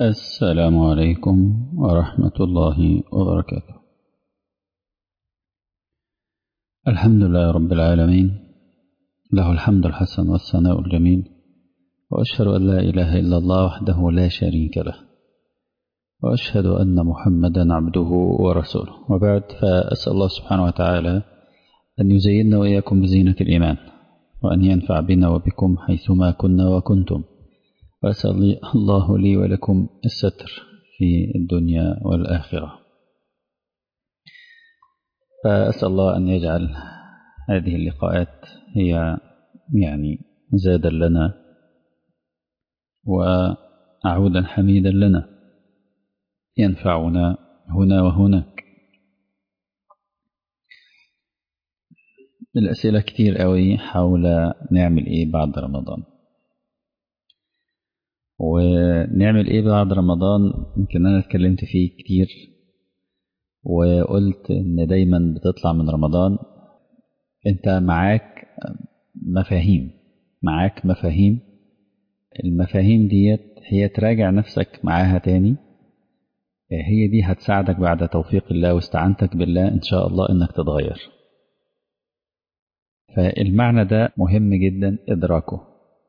السلام عليكم ورحمة الله وبركاته الحمد لله رب العالمين له الحمد الحسن والثناء الجميل وأشهد أن لا إله إلا الله وحده لا شريك له وأشهد أن محمدا عبده ورسوله وبعد فأسأل الله سبحانه وتعالى أن يزيننا وإياكم بزينة الإيمان وأن ينفع بنا وبكم حيثما كنا وكنتم وأسأل الله لي ولكم الستر في الدنيا والآخرة فأسأل الله أن يجعل هذه اللقاءات هي يعني زادا لنا وعودا حميدا لنا ينفعنا هنا وهناك الأسئلة كتير قوي حول نعمل إيه بعد رمضان ونعمل إيه بعد رمضان يمكن أنا اتكلمت فيه كتير وقلت إن دايما بتطلع من رمضان أنت معاك مفاهيم معاك مفاهيم المفاهيم ديت هي تراجع نفسك معاها تاني هي دي هتساعدك بعد توفيق الله واستعانتك بالله إن شاء الله إنك تتغير فالمعنى ده مهم جدا إدراكه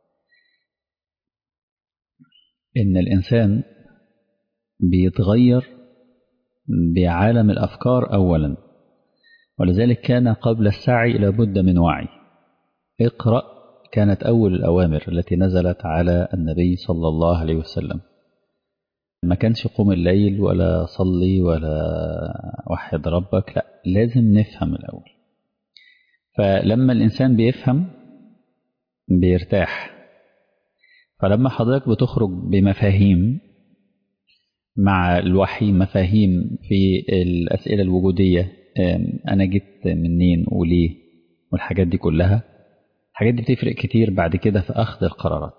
إن الإنسان بيتغير بعالم الأفكار أولا ولذلك كان قبل السعي لابد من وعي اقرأ كانت أول الأوامر التي نزلت على النبي صلى الله عليه وسلم ما كانش قوم الليل ولا صلي ولا وحد ربك لا لازم نفهم الأول فلما الإنسان بيفهم بيرتاح فلما حضرتك بتخرج بمفاهيم مع الوحي مفاهيم في الأسئلة الوجودية أنا جيت منين وليه والحاجات دي كلها الحاجات دي بتفرق كتير بعد كده في أخذ القرارات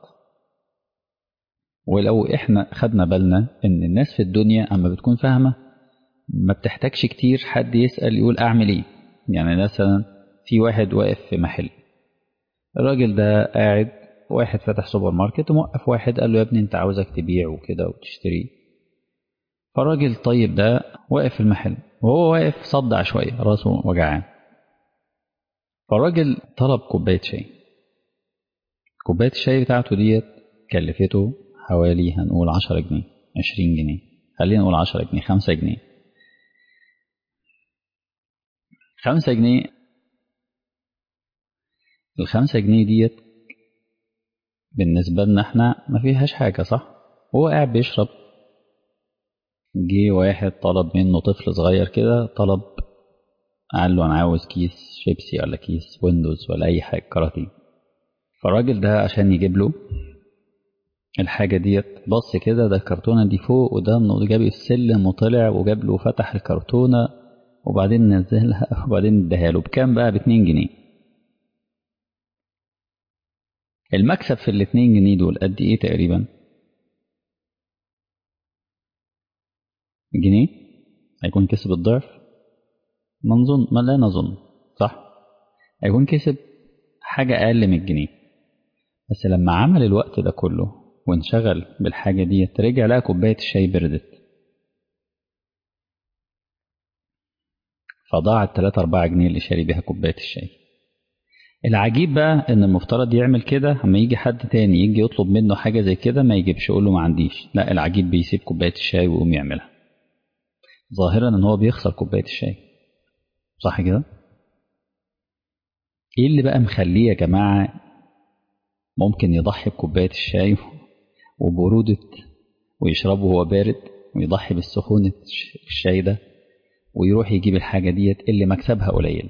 ولو إحنا خدنا بالنا إن الناس في الدنيا أما بتكون فاهمة ما بتحتاجش كتير حد يسأل يقول أعمل إيه يعني مثلا في واحد واقف في محل الراجل ده قاعد واحد فتح سوبر ماركت وموقف واحد قال له يا ابني انت عاوزك تبيع وكده وتشتري فالراجل الطيب ده واقف في المحل وهو واقف صدع شوية راسه وجعان فالراجل طلب كوباية شاي كوباية الشاي بتاعته ديت كلفته حوالي هنقول عشرة جنيه عشرين جنيه خلينا نقول عشرة جنيه خمسة جنيه خمسة جنيه الخمسة جنيه ديت بالنسبة لنا احنا ما فيهاش حاجة صح هو قاعد بيشرب جه واحد طلب منه طفل صغير كده طلب قال له انا عاوز كيس شيبسي ولا كيس ويندوز ولا اي حاجة كراتين فالراجل ده عشان يجيب له الحاجة ديت بص كده ده الكرتونة دي فوق وده جاب السلم وطلع وجاب له فتح الكرتونة وبعدين نزلها وبعدين اداها له بكام بقى باتنين جنيه المكسب في الاتنين جنيه دول قد ايه تقريبا جنيه هيكون كسب الضعف ما نظن ما لا نظن صح هيكون كسب حاجة أقل من الجنيه بس لما عمل الوقت ده كله وانشغل بالحاجة دي رجع لقى كوباية الشاي بردت فضاع التلاتة أربعة جنيه اللي شاري بيها كوباية الشاي العجيب بقى ان المفترض يعمل كده اما يجي حد تاني يجي يطلب منه حاجه زي كده ما يجيبش يقول له ما عنديش لا العجيب بيسيب كوبايه الشاي ويقوم يعملها ظاهرا ان هو بيخسر كوبايه الشاي صح كده ايه اللي بقى مخليه يا جماعه ممكن يضحي بكوبايه الشاي وبرودة ويشربه وهو بارد ويضحي بالسخونة الشاي ده ويروح يجيب الحاجة ديت اللي مكسبها قليل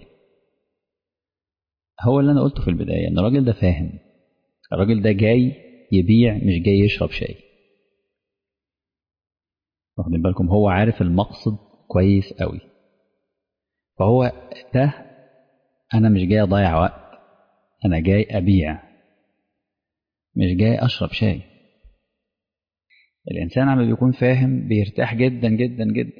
هو اللي أنا قلته في البداية إن الراجل ده فاهم الراجل ده جاي يبيع مش جاي يشرب شاي واخدين بالكم هو عارف المقصد كويس قوي فهو ده أنا مش جاي أضيع وقت أنا جاي أبيع مش جاي أشرب شاي الإنسان عم بيكون فاهم بيرتاح جدا جدا جدا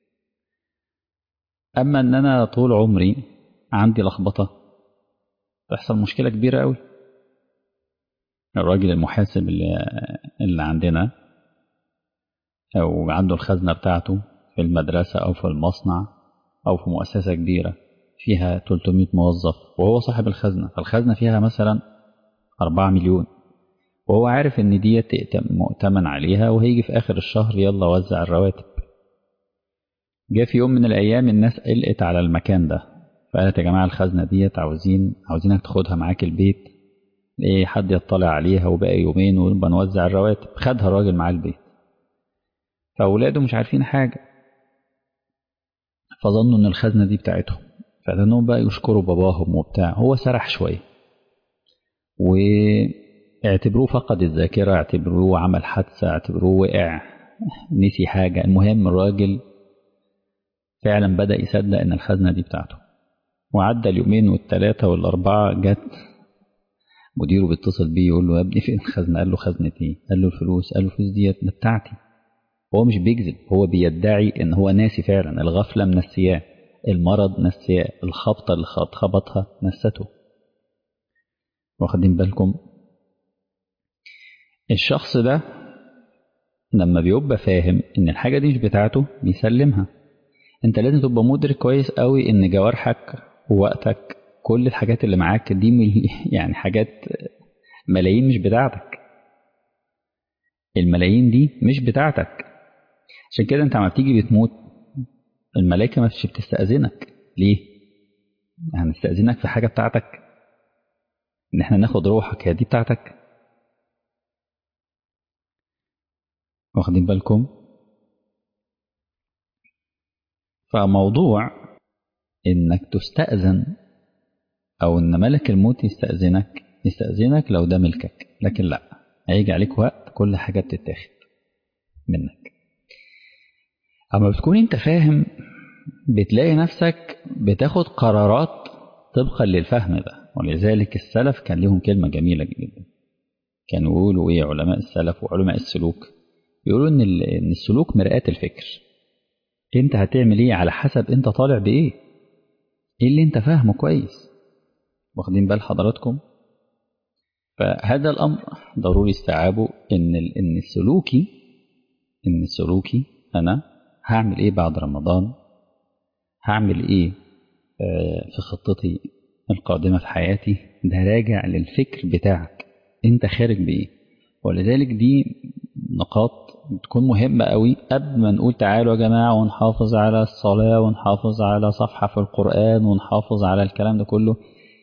أما إن أنا طول عمري عندي لخبطة تحصل مشكلة كبيرة قوي الراجل المحاسب اللي, اللي عندنا أو عنده الخزنة بتاعته في المدرسة أو في المصنع أو في مؤسسة كبيرة فيها 300 موظف وهو صاحب الخزنة فالخزنة فيها مثلا 4 مليون وهو عارف إن دي مؤتمن عليها وهيجي في آخر الشهر يلا وزع الرواتب جاء في يوم من الأيام الناس قلقت على المكان ده فقالت يا جماعة الخزنة ديت عاوزين عاوزينك تاخدها معاك البيت ايه حد يطلع عليها وبقى يومين ونبقى نوزع الرواتب خدها الراجل معاه البيت فأولاده مش عارفين حاجة فظنوا إن الخزنة دي بتاعتهم فلأنهم بقى يشكروا باباهم وبتاع هو سرح شوية واعتبروه فقد الذاكرة اعتبروه عمل حادثة اعتبروه وقع نسي حاجة المهم الراجل فعلا بدأ يصدق إن الخزنة دي بتاعته وعدى اليومين والثلاثة والأربعة جت مديره بيتصل بيه يقول له يا ابني فين الخزنة قال له خزنة ايه قال له الفلوس قال له الفلوس ديت بتاعتي هو مش بيكذب هو بيدعي ان هو ناسي فعلا الغفلة منسياه المرض نسياه الخبطة اللي خبطها نسته واخدين بالكم الشخص ده لما بيبقى فاهم ان الحاجة دي مش بتاعته بيسلمها انت لازم تبقى مدرك كويس قوي ان جوارحك ووقتك كل الحاجات اللي معاك دي يعني حاجات ملايين مش بتاعتك الملايين دي مش بتاعتك عشان كده انت لما بتيجي بتموت الملائكة ما مش بتستأذنك ليه؟ هنستأذنك في حاجة بتاعتك ان احنا ناخد روحك هي دي بتاعتك واخدين بالكم فموضوع انك تستأذن او ان ملك الموت يستأذنك يستأذنك لو ده ملكك لكن لا هيجي عليك وقت كل حاجة بتتاخد منك اما بتكون انت فاهم بتلاقي نفسك بتاخد قرارات طبقا للفهم ده ولذلك السلف كان لهم كلمة جميلة جدا كانوا يقولوا ايه علماء السلف وعلماء السلوك يقولوا ان ان السلوك مرآة الفكر انت هتعمل ايه على حسب انت طالع بايه ايه اللي انت فاهمه كويس واخدين بال حضراتكم فهذا الامر ضروري استيعابه ان ان السلوكي ان السلوكي انا هعمل ايه بعد رمضان هعمل ايه في خطتي القادمة في حياتي ده راجع للفكر بتاعك انت خارج بايه ولذلك دي نقاط بتكون مهمة قوي قبل ما نقول تعالوا يا جماعة ونحافظ على الصلاة ونحافظ على صفحة في القرآن ونحافظ على الكلام ده كله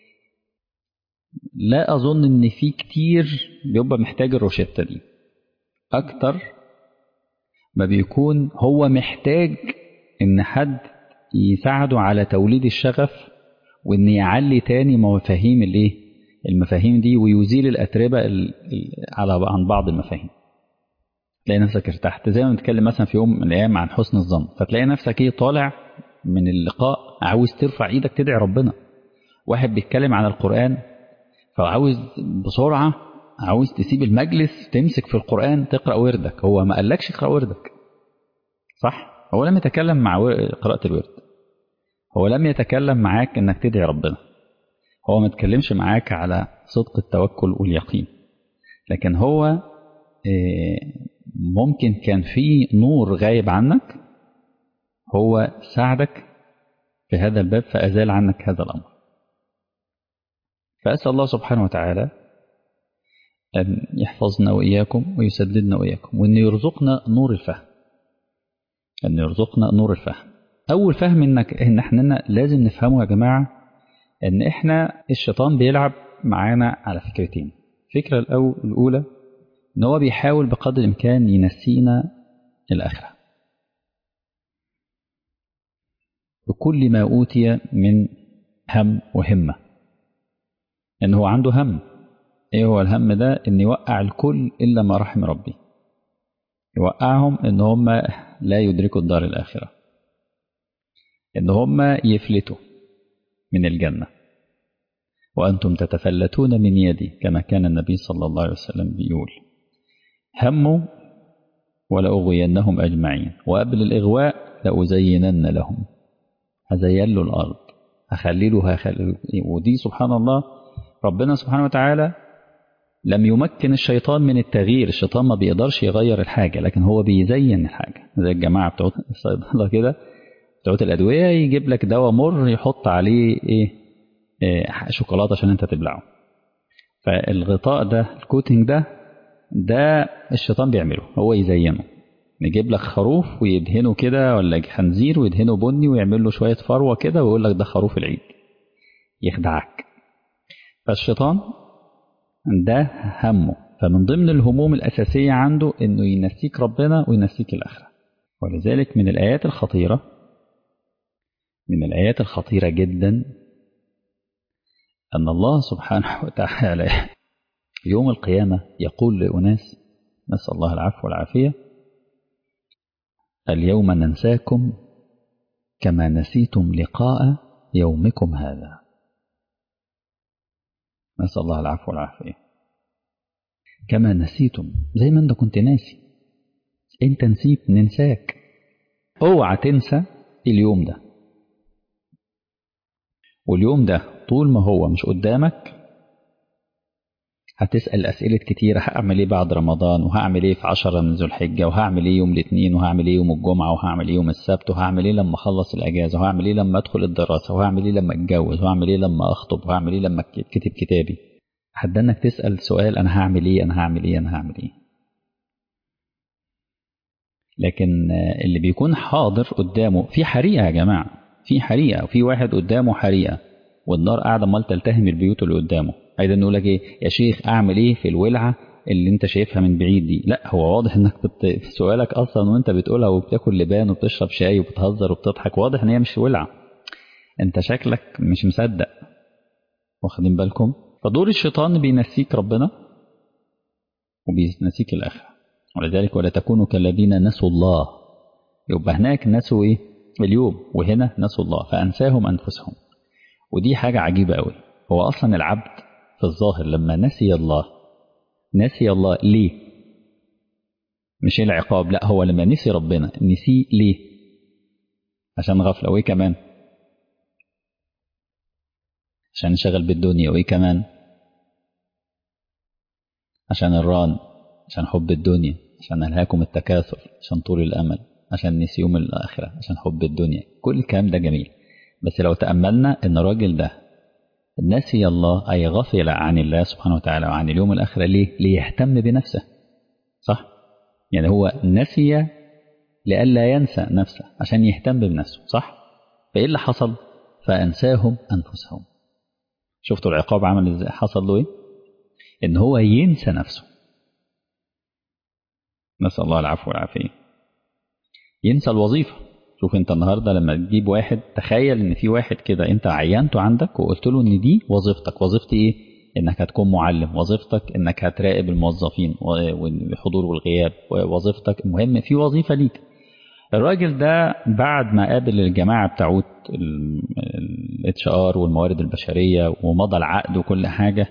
لا أظن إن في كتير بيبقى محتاج الروشتة دي أكتر ما بيكون هو محتاج إن حد يساعده على توليد الشغف وإن يعلي تاني مفاهيم الإيه المفاهيم دي ويزيل الأتربة على عن بعض المفاهيم تلاقي نفسك ارتحت زي ما بنتكلم مثلا في يوم من الأيام عن حسن الظن فتلاقي نفسك إيه طالع من اللقاء عاوز ترفع إيدك تدعي ربنا واحد بيتكلم عن القرآن فعاوز بسرعة عاوز تسيب المجلس تمسك في القرآن تقرأ وردك هو ما قالكش اقرأ وردك صح هو لم يتكلم مع قراءة الورد هو لم يتكلم معاك انك تدعي ربنا هو ما تكلمش معاك على صدق التوكل واليقين لكن هو ممكن كان في نور غايب عنك هو ساعدك في هذا الباب فأزال عنك هذا الأمر فأسأل الله سبحانه وتعالى أن يحفظنا وإياكم ويسددنا وإياكم وأن يرزقنا نور الفهم أن يرزقنا نور الفهم أول فهم إنك إن إحنا لازم نفهمه يا جماعة إن إحنا الشيطان بيلعب معانا على فكرتين الفكرة الأولى إن هو بيحاول بقدر الإمكان ينسينا الآخرة بكل ما أوتي من هم وهمة إن هو عنده هم إيه هو الهم ده إن يوقع الكل إلا ما رحم ربي يوقعهم إن هم لا يدركوا الدار الآخرة إن هم يفلتوا من الجنة وأنتم تتفلتون من يدي كما كان النبي صلى الله عليه وسلم بيقول هموا ولأغوينهم أجمعين وقبل الإغواء لأزينن لهم هزين له الأرض هخلي له هخلي ودي سبحان الله ربنا سبحانه وتعالى لم يمكن الشيطان من التغيير الشيطان ما بيقدرش يغير الحاجة لكن هو بيزين الحاجة زي الجماعة بتوع الصيدلة كده بتوع الأدوية يجيب لك دواء مر يحط عليه إيه, إيه شوكولاتة عشان أنت تبلعه فالغطاء ده الكوتنج ده ده الشيطان بيعمله هو يزينه نجيب لك خروف ويدهنه كده ولا خنزير ويدهنه بني ويعمل له شوية فروة كده ويقول لك ده خروف العيد يخدعك فالشيطان ده همه فمن ضمن الهموم الأساسية عنده إنه ينسيك ربنا وينسيك الآخرة ولذلك من الآيات الخطيرة من الآيات الخطيرة جدا أن الله سبحانه وتعالى يوم القيامة يقول لأناس نسأل الله العفو والعافية اليوم ننساكم كما نسيتم لقاء يومكم هذا نسأل الله العفو والعافية كما نسيتم زي ما انت كنت ناسي انت نسيت ننساك اوعى تنسى اليوم ده واليوم ده طول ما هو مش قدامك هتسأل أسئلة كتيرة هعمل إيه بعد رمضان وهعمل إيه في عشرة من ذو الحجة وهعمل إيه يوم الاثنين وهعمل إيه يوم الجمعة وهعمل إيه يوم السبت وهعمل إيه لما أخلص الأجازة وهعمل إيه لما أدخل الدراسة وهعمل إيه لما أتجوز وهعمل إيه لما أخطب وهعمل إيه لما أكتب كتابي حد إنك تسأل سؤال أنا هعمل إيه أنا هعمل إيه أنا هعمل إيه لكن اللي بيكون حاضر قدامه في حريقة يا جماعة في حريقة وفي واحد قدامه حريقة والنار قاعدة مال تلتهم البيوت اللي قدامه عايز نقول لك ايه يا شيخ اعمل ايه في الولعه اللي انت شايفها من بعيد دي لا هو واضح انك بت... في سؤالك اصلا وانت بتقولها وبتاكل لبان وبتشرب شاي وبتهزر وبتضحك واضح ان هي مش ولعه انت شكلك مش مصدق واخدين بالكم فدور الشيطان بينسيك ربنا وبينسيك الاخره ولذلك ولا تكونوا كالذين نسوا الله يبقى هناك نسوا ايه اليوم وهنا نسوا الله فانساهم انفسهم ودي حاجه عجيبه قوي هو اصلا العبد في الظاهر لما نسي الله نسي الله ليه مش العقاب لا هو لما نسي ربنا نسيه ليه عشان غفلة وايه كمان عشان انشغل بالدنيا وايه كمان عشان الران عشان حب الدنيا عشان ألهاكم التكاثر عشان طول الأمل عشان نسي يوم الآخرة عشان حب الدنيا كل الكلام ده جميل بس لو تأملنا إن الراجل ده نسي الله أي غفل عن الله سبحانه وتعالى وعن اليوم الآخرة ليه؟ ليهتم بنفسه صح؟ يعني هو نسي لئلا ينسى نفسه عشان يهتم بنفسه صح؟ فإيه اللي حصل؟ فأنساهم أنفسهم شفتوا العقاب عمل إزاي؟ حصل له إيه؟ إن هو ينسى نفسه نسأل الله العفو والعافية ينسى الوظيفة شوف انت النهارده لما تجيب واحد تخيل ان في واحد كده انت عينته عندك وقلت له ان دي وظيفتك وظيفتي ايه انك هتكون معلم وظيفتك انك هتراقب الموظفين والحضور والغياب وظيفتك المهم في وظيفه ليك الراجل ده بعد ما قابل الجماعه بتاعوت الاتش ار والموارد البشريه ومضى العقد وكل حاجه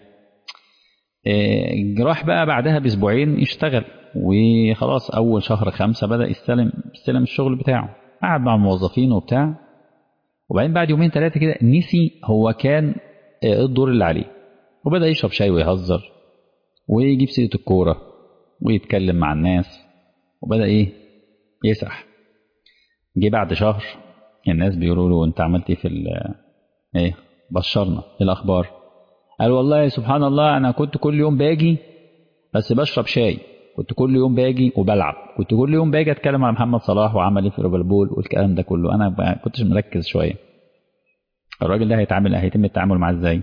راح بقى بعدها باسبوعين يشتغل وخلاص اول شهر خمسة بدا يستلم يستلم الشغل بتاعه قعد مع الموظفين وبتاع وبعدين بعد يومين ثلاثة كده نسي هو كان ايه الدور اللي عليه وبدأ يشرب شاي ويهزر ويجيب سيرة الكورة ويتكلم مع الناس وبدأ ايه يسرح جه بعد شهر الناس بيقولوا له انت عملت ايه في ايه بشرنا ايه الاخبار قال والله سبحان الله انا كنت كل يوم باجي بس بشرب شاي كنت كل يوم باجي وبلعب كنت كل يوم باجي اتكلم عن محمد صلاح وعمل ايه في ليفربول والكلام ده كله انا ما كنتش مركز شويه الراجل ده هيتعامل هيتم التعامل معاه ازاي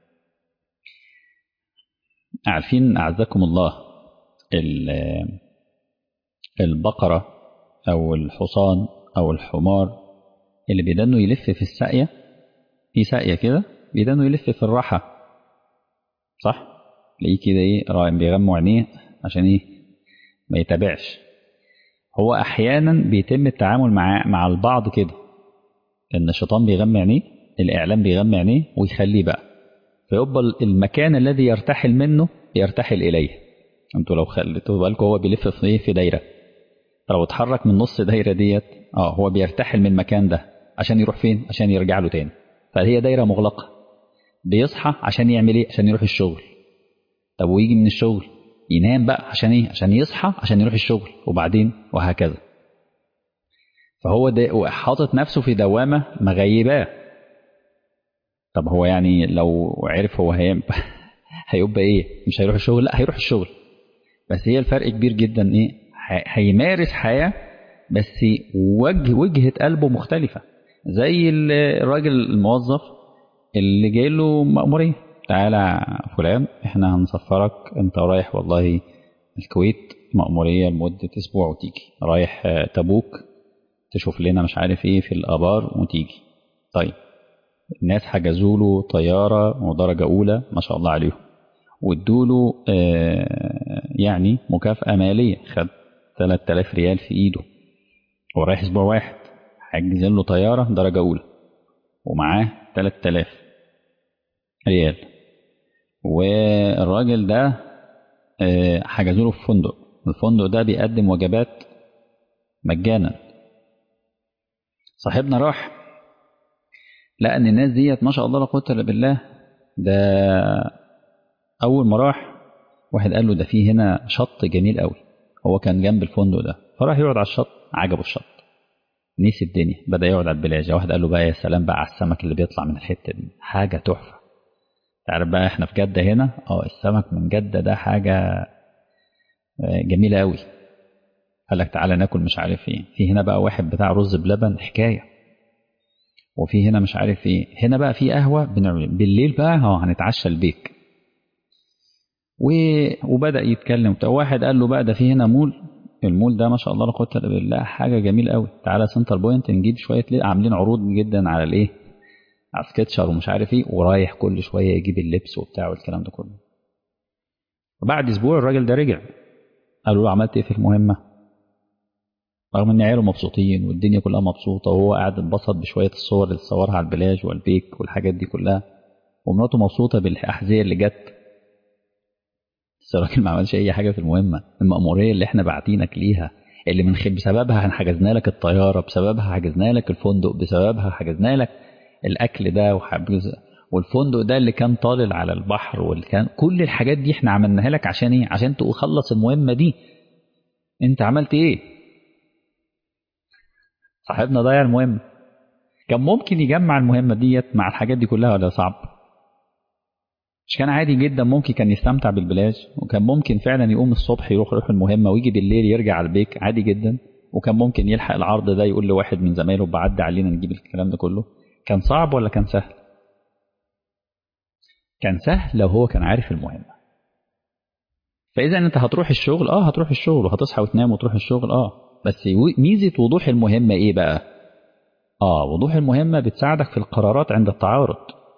عارفين اعزكم الله البقره او الحصان او الحمار اللي بيدنه يلف في الساقيه في ساقيه كده بيدنه يلف في الراحه صح تلاقيه كده ايه بيغموا عينيه عشان ايه ما يتابعش هو احيانا بيتم التعامل مع مع البعض كده ان الشيطان بيغمي عينيه الاعلام بيغمي عينيه ويخليه بقى فيبقى المكان الذي يرتحل منه يرتحل اليه انتوا لو خليتوا بالكم هو بيلف في ايه في دايره لو اتحرك من نص دايره ديت اه هو بيرتحل من المكان ده عشان يروح فين عشان يرجع له تاني فهي دايره مغلقه بيصحى عشان يعمل ايه عشان يروح الشغل طب ويجي من الشغل ينام بقى عشان ايه عشان يصحى عشان يروح الشغل وبعدين وهكذا فهو ده حاطط نفسه في دوامه مغيباه طب هو يعني لو عرف هو هيبقى هيبقى ايه مش هيروح الشغل لا هيروح الشغل بس هي الفرق كبير جدا ايه هيمارس حياه بس وجه وجهه قلبه مختلفه زي الراجل الموظف اللي جاي له مأمورية تعالى فلان احنا هنسفرك انت رايح والله الكويت مأمورية لمدة أسبوع وتيجي رايح تبوك تشوف لنا مش عارف ايه في الآبار وتيجي طيب الناس حجزوا له طيارة ودرجة أولى ما شاء الله عليهم وادوا له آه يعني مكافأة مالية خد 3000 ريال في إيده ورايح أسبوع واحد حاجزين له طيارة درجة أولى ومعاه 3000 ريال والراجل ده حجزوا له في فندق الفندق ده بيقدم وجبات مجانا صاحبنا راح لقى ان الناس ديت ما شاء الله لا قوه الا بالله ده اول ما راح واحد قال له ده في هنا شط جميل قوي هو كان جنب الفندق ده فراح يقعد على الشط عجبه الشط نسي الدنيا بدا يقعد على البلاجه واحد قال له بقى يا سلام بقى على السمك اللي بيطلع من الحته دي حاجه تحفه تعرف بقى احنا في جده هنا اه السمك من جده ده حاجه جميله قوي قال لك تعالى ناكل مش عارف ايه في هنا بقى واحد بتاع رز بلبن حكايه وفي هنا مش عارف ايه هنا بقى في قهوه بنعمل بالليل بقى اه هنتعشى البيك و... وبدا يتكلم واحد قال له بقى ده في هنا مول المول ده ما شاء الله لا قوه الا بالله حاجه جميله قوي تعالى سنتر بوينت نجيب شويه ليه عاملين عروض جدا على الايه على سكتشر ومش عارف ايه ورايح كل شويه يجيب اللبس وبتاع والكلام ده كله وبعد اسبوع الراجل ده رجع قالوا له عملت ايه في المهمه رغم ان عياله مبسوطين والدنيا كلها مبسوطه وهو قاعد اتبسط بشويه الصور اللي صورها على البلاج والبيك والحاجات دي كلها ومراته مبسوطه بالاحذيه اللي جت بس الراجل ما عملش اي حاجه في المهمه المأموريه اللي احنا باعتينك ليها اللي من خب بسببها حجزنا لك الطياره بسببها حجزنا لك الفندق بسببها حجزنا لك الاكل ده وحجز والفندق ده اللي كان طالل على البحر واللي كان كل الحاجات دي احنا عملناها لك عشان ايه عشان تخلص المهمه دي انت عملت ايه صاحبنا ضيع المهمه كان ممكن يجمع المهمه ديت مع الحاجات دي كلها ولا صعب مش كان عادي جدا ممكن كان يستمتع بالبلاج وكان ممكن فعلا يقوم الصبح يروح يروح المهمه ويجي بالليل يرجع على البيك عادي جدا وكان ممكن يلحق العرض ده يقول لواحد من زمايله بعدي علينا نجيب الكلام ده كله كان صعب ولا كان سهل كان سهل لو هو كان عارف المهمة فإذا أنت هتروح الشغل آه هتروح الشغل وهتصحى وتنام وتروح الشغل آه بس ميزة وضوح المهمة إيه بقى آه وضوح المهمة بتساعدك في القرارات عند التعارض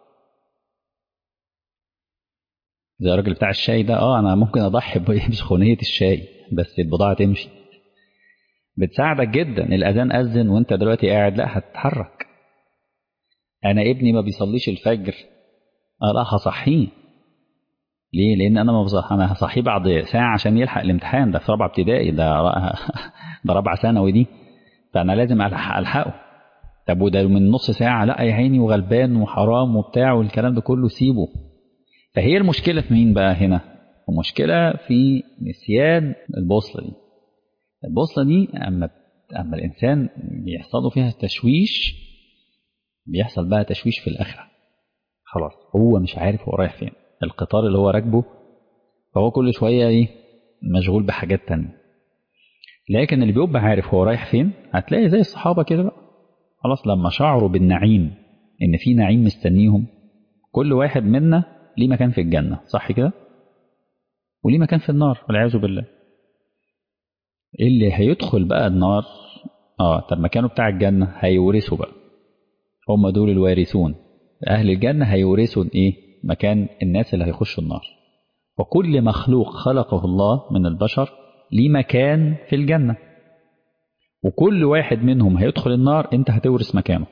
زي الراجل بتاع الشاي ده اه انا ممكن اضحي بسخونيه الشاي بس البضاعه تمشي بتساعدك جدا الاذان اذن وانت دلوقتي قاعد لا هتتحرك انا ابني ما بيصليش الفجر اه لا هصحيه ليه لان انا ما بصح... انا هصحيه بعد ساعه عشان يلحق الامتحان ده في رابعه ابتدائي ده ده رابعه ثانوي دي فانا لازم الحقه طب وده من نص ساعه لا يا عيني وغلبان وحرام وبتاع والكلام ده كله سيبه فهي المشكله في مين بقى هنا المشكله في نسيان البوصله دي البوصله دي اما اما الانسان بيحصل له فيها تشويش بيحصل بقى تشويش في الاخره خلاص هو مش عارف هو رايح فين القطار اللي هو راكبه فهو كل شويه ايه مشغول بحاجات تانية لكن اللي بيبقى عارف هو رايح فين هتلاقي زي الصحابه كده بقى خلاص لما شعروا بالنعيم ان في نعيم مستنيهم كل واحد منا ليه مكان في الجنه صح كده وليه مكان في النار والعياذ بالله اللي هيدخل بقى النار اه طب مكانه بتاع الجنه هيورثوا بقى هم دول الوارثون أهل الجنة هيورثوا إيه؟ مكان الناس اللي هيخشوا النار وكل مخلوق خلقه الله من البشر ليه مكان في الجنة وكل واحد منهم هيدخل النار أنت هتورث مكانه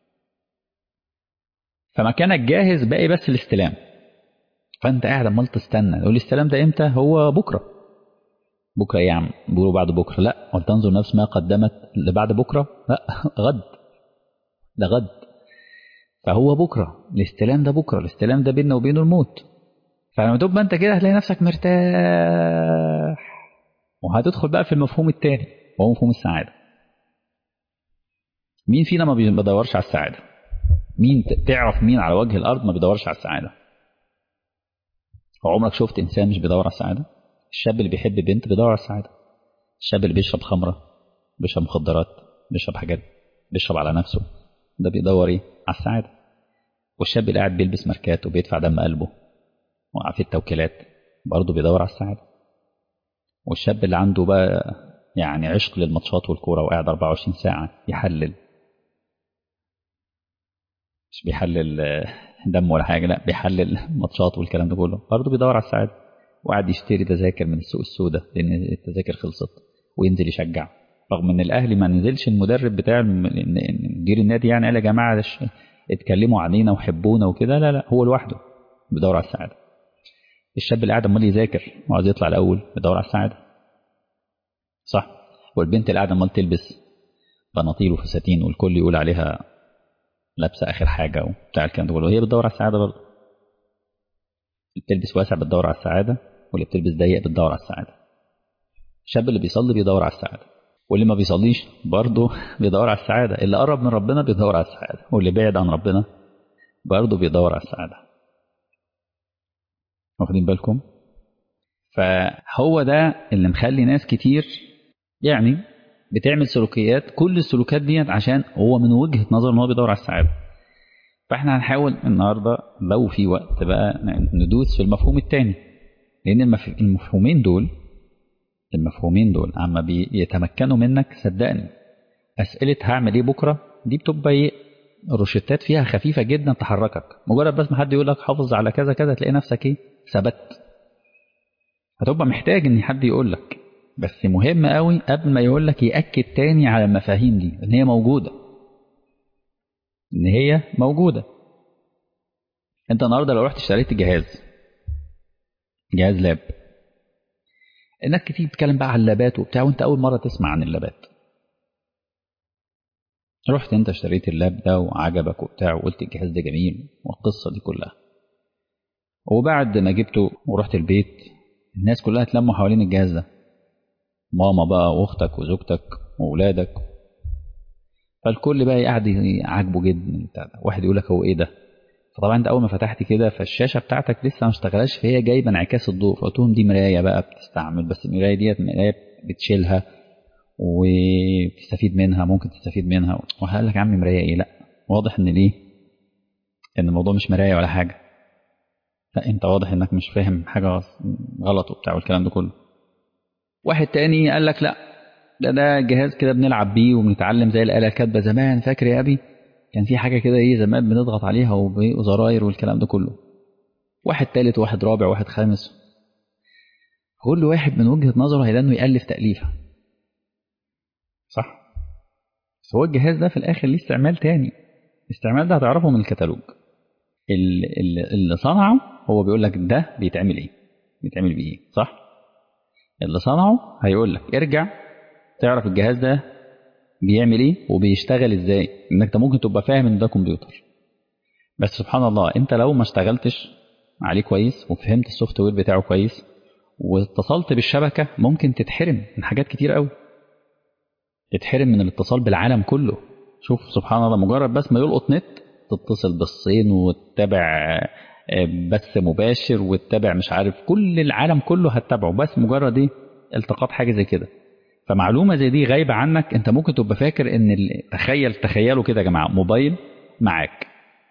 فمكانك جاهز باقي بس الاستلام فأنت قاعد عمال تستنى تقول الاستلام ده إمتى؟ هو بكرة بكرة إيه يا عم؟ بيقولوا بعد بكرة لا ولتنظر نفس ما قدمت لبعد بكرة لا غد ده غد فهو بكرة الاستلام ده بكرة الاستلام ده بيننا وبينه الموت فلما دوب ما انت كده هتلاقي نفسك مرتاح وهتدخل بقى في المفهوم التاني وهو مفهوم السعادة مين فينا ما بيدورش على السعادة مين تعرف مين على وجه الأرض ما بيدورش على السعادة عمرك شفت إنسان مش بيدور على السعادة الشاب اللي بيحب بنت بيدور على السعادة الشاب اللي بيشرب خمرة بيشرب مخدرات بيشرب حاجات بيشرب على نفسه ده بيدور ايه على السعادة والشاب اللي قاعد بيلبس ماركات وبيدفع دم قلبه وفي التوكيلات برضه بيدور على السعادة والشاب اللي عنده بقى يعني عشق للماتشات والكورة وقاعد 24 ساعة يحلل مش بيحلل دم ولا حاجة لا بيحلل ماتشات والكلام ده كله برضه بيدور على السعادة وقاعد يشتري تذاكر من السوق السوداء لأن التذاكر خلصت وينزل يشجع رغم ان الاهلي ما نزلش المدرب بتاع مدير النادي يعني قال يا جماعه اتكلموا علينا وحبونا وكده لا لا هو لوحده بيدور على السعاده الشاب اللي قاعد امال يذاكر وعايز يطلع الاول بيدور على السعاده صح والبنت اللي قاعده امال تلبس بناطيل وفساتين والكل يقول عليها لابسه اخر حاجه وبتاع الكلام ده كله هي بتدور على السعاده برضه اللي بتلبس واسع بتدور على السعاده واللي بتلبس ضيق بتدور على السعاده الشاب اللي بيصلي بيدور على السعاده واللي ما بيصليش برضه بيدور على السعادة اللي قرب من ربنا بيدور على السعادة واللي بعد عن ربنا برضه بيدور على السعادة واخدين بالكم فهو ده اللي مخلي ناس كتير يعني بتعمل سلوكيات كل السلوكيات ديت عشان هو من وجهة نظر ان هو بيدور على السعادة فاحنا هنحاول النهاردة لو في وقت بقى ندوس في المفهوم التاني لان المفهومين دول المفهومين دول عما بيتمكنوا منك صدقني أسئلة هعمل إيه بكرة دي بتبقى إيه روشتات فيها خفيفة جدا تحركك مجرد بس ما حد يقول لك حافظ على كذا كذا تلاقي نفسك إيه ثبت هتبقى محتاج إن حد يقول لك بس مهم قوي قبل ما يقول لك يأكد تاني على المفاهيم دي إن هي موجودة إن هي موجودة أنت النهاردة لو رحت اشتريت جهاز جهاز لاب الناس كتير بتتكلم بقى عن اللابات وبتاع وانت اول مره تسمع عن اللابات رحت انت اشتريت اللاب ده وعجبك وبتاع وقلت الجهاز ده جميل والقصه دي كلها وبعد ما جبته ورحت البيت الناس كلها اتلموا حوالين الجهاز ده ماما بقى واختك وزوجتك واولادك فالكل بقى قاعد عاجبه جدا بتاع ده واحد يقول لك هو ايه ده فطبعا انت اول ما فتحت كده فالشاشه بتاعتك لسه ما اشتغلش فهي جايبه انعكاس الضوء فقلت لهم دي مرايه بقى بتستعمل بس المرايه ديت مرايه بتشيلها وبتستفيد منها ممكن تستفيد منها وقال لك يا عم مرايه ايه لا واضح ان ليه ان الموضوع مش مرايه ولا حاجه لا انت واضح انك مش فاهم حاجه غلط وبتاع والكلام ده كله واحد تاني قال لك لا ده ده جهاز كده بنلعب بيه وبنتعلم زي الاله الكاتبه زمان فاكر يا ابي كان في حاجة كده ايه زمان بنضغط عليها وزراير والكلام ده كله واحد تالت واحد رابع واحد خامس كل واحد من وجهة نظره هيلاقي انه يألف تأليفة صح بس هو الجهاز ده في الآخر ليه استعمال تاني الاستعمال ده هتعرفه من الكتالوج اللي, اللي صنعه هو بيقول لك ده بيتعمل ايه بيتعمل بايه صح اللي صنعه هيقول لك ارجع تعرف الجهاز ده بيعمل ايه وبيشتغل ازاي انك انت ممكن تبقى فاهم ان ده كمبيوتر بس سبحان الله انت لو ما اشتغلتش عليه كويس وفهمت السوفت وير بتاعه كويس واتصلت بالشبكه ممكن تتحرم من حاجات كتير قوي تتحرم من الاتصال بالعالم كله شوف سبحان الله مجرد بس ما يلقط نت تتصل بالصين وتتابع بث مباشر وتتابع مش عارف كل العالم كله هتتابعه بس مجرد ايه التقاط حاجه زي كده فمعلومه زي دي غايبه عنك انت ممكن تبقى فاكر ان تخيل تخيلوا كده يا جماعه موبايل معاك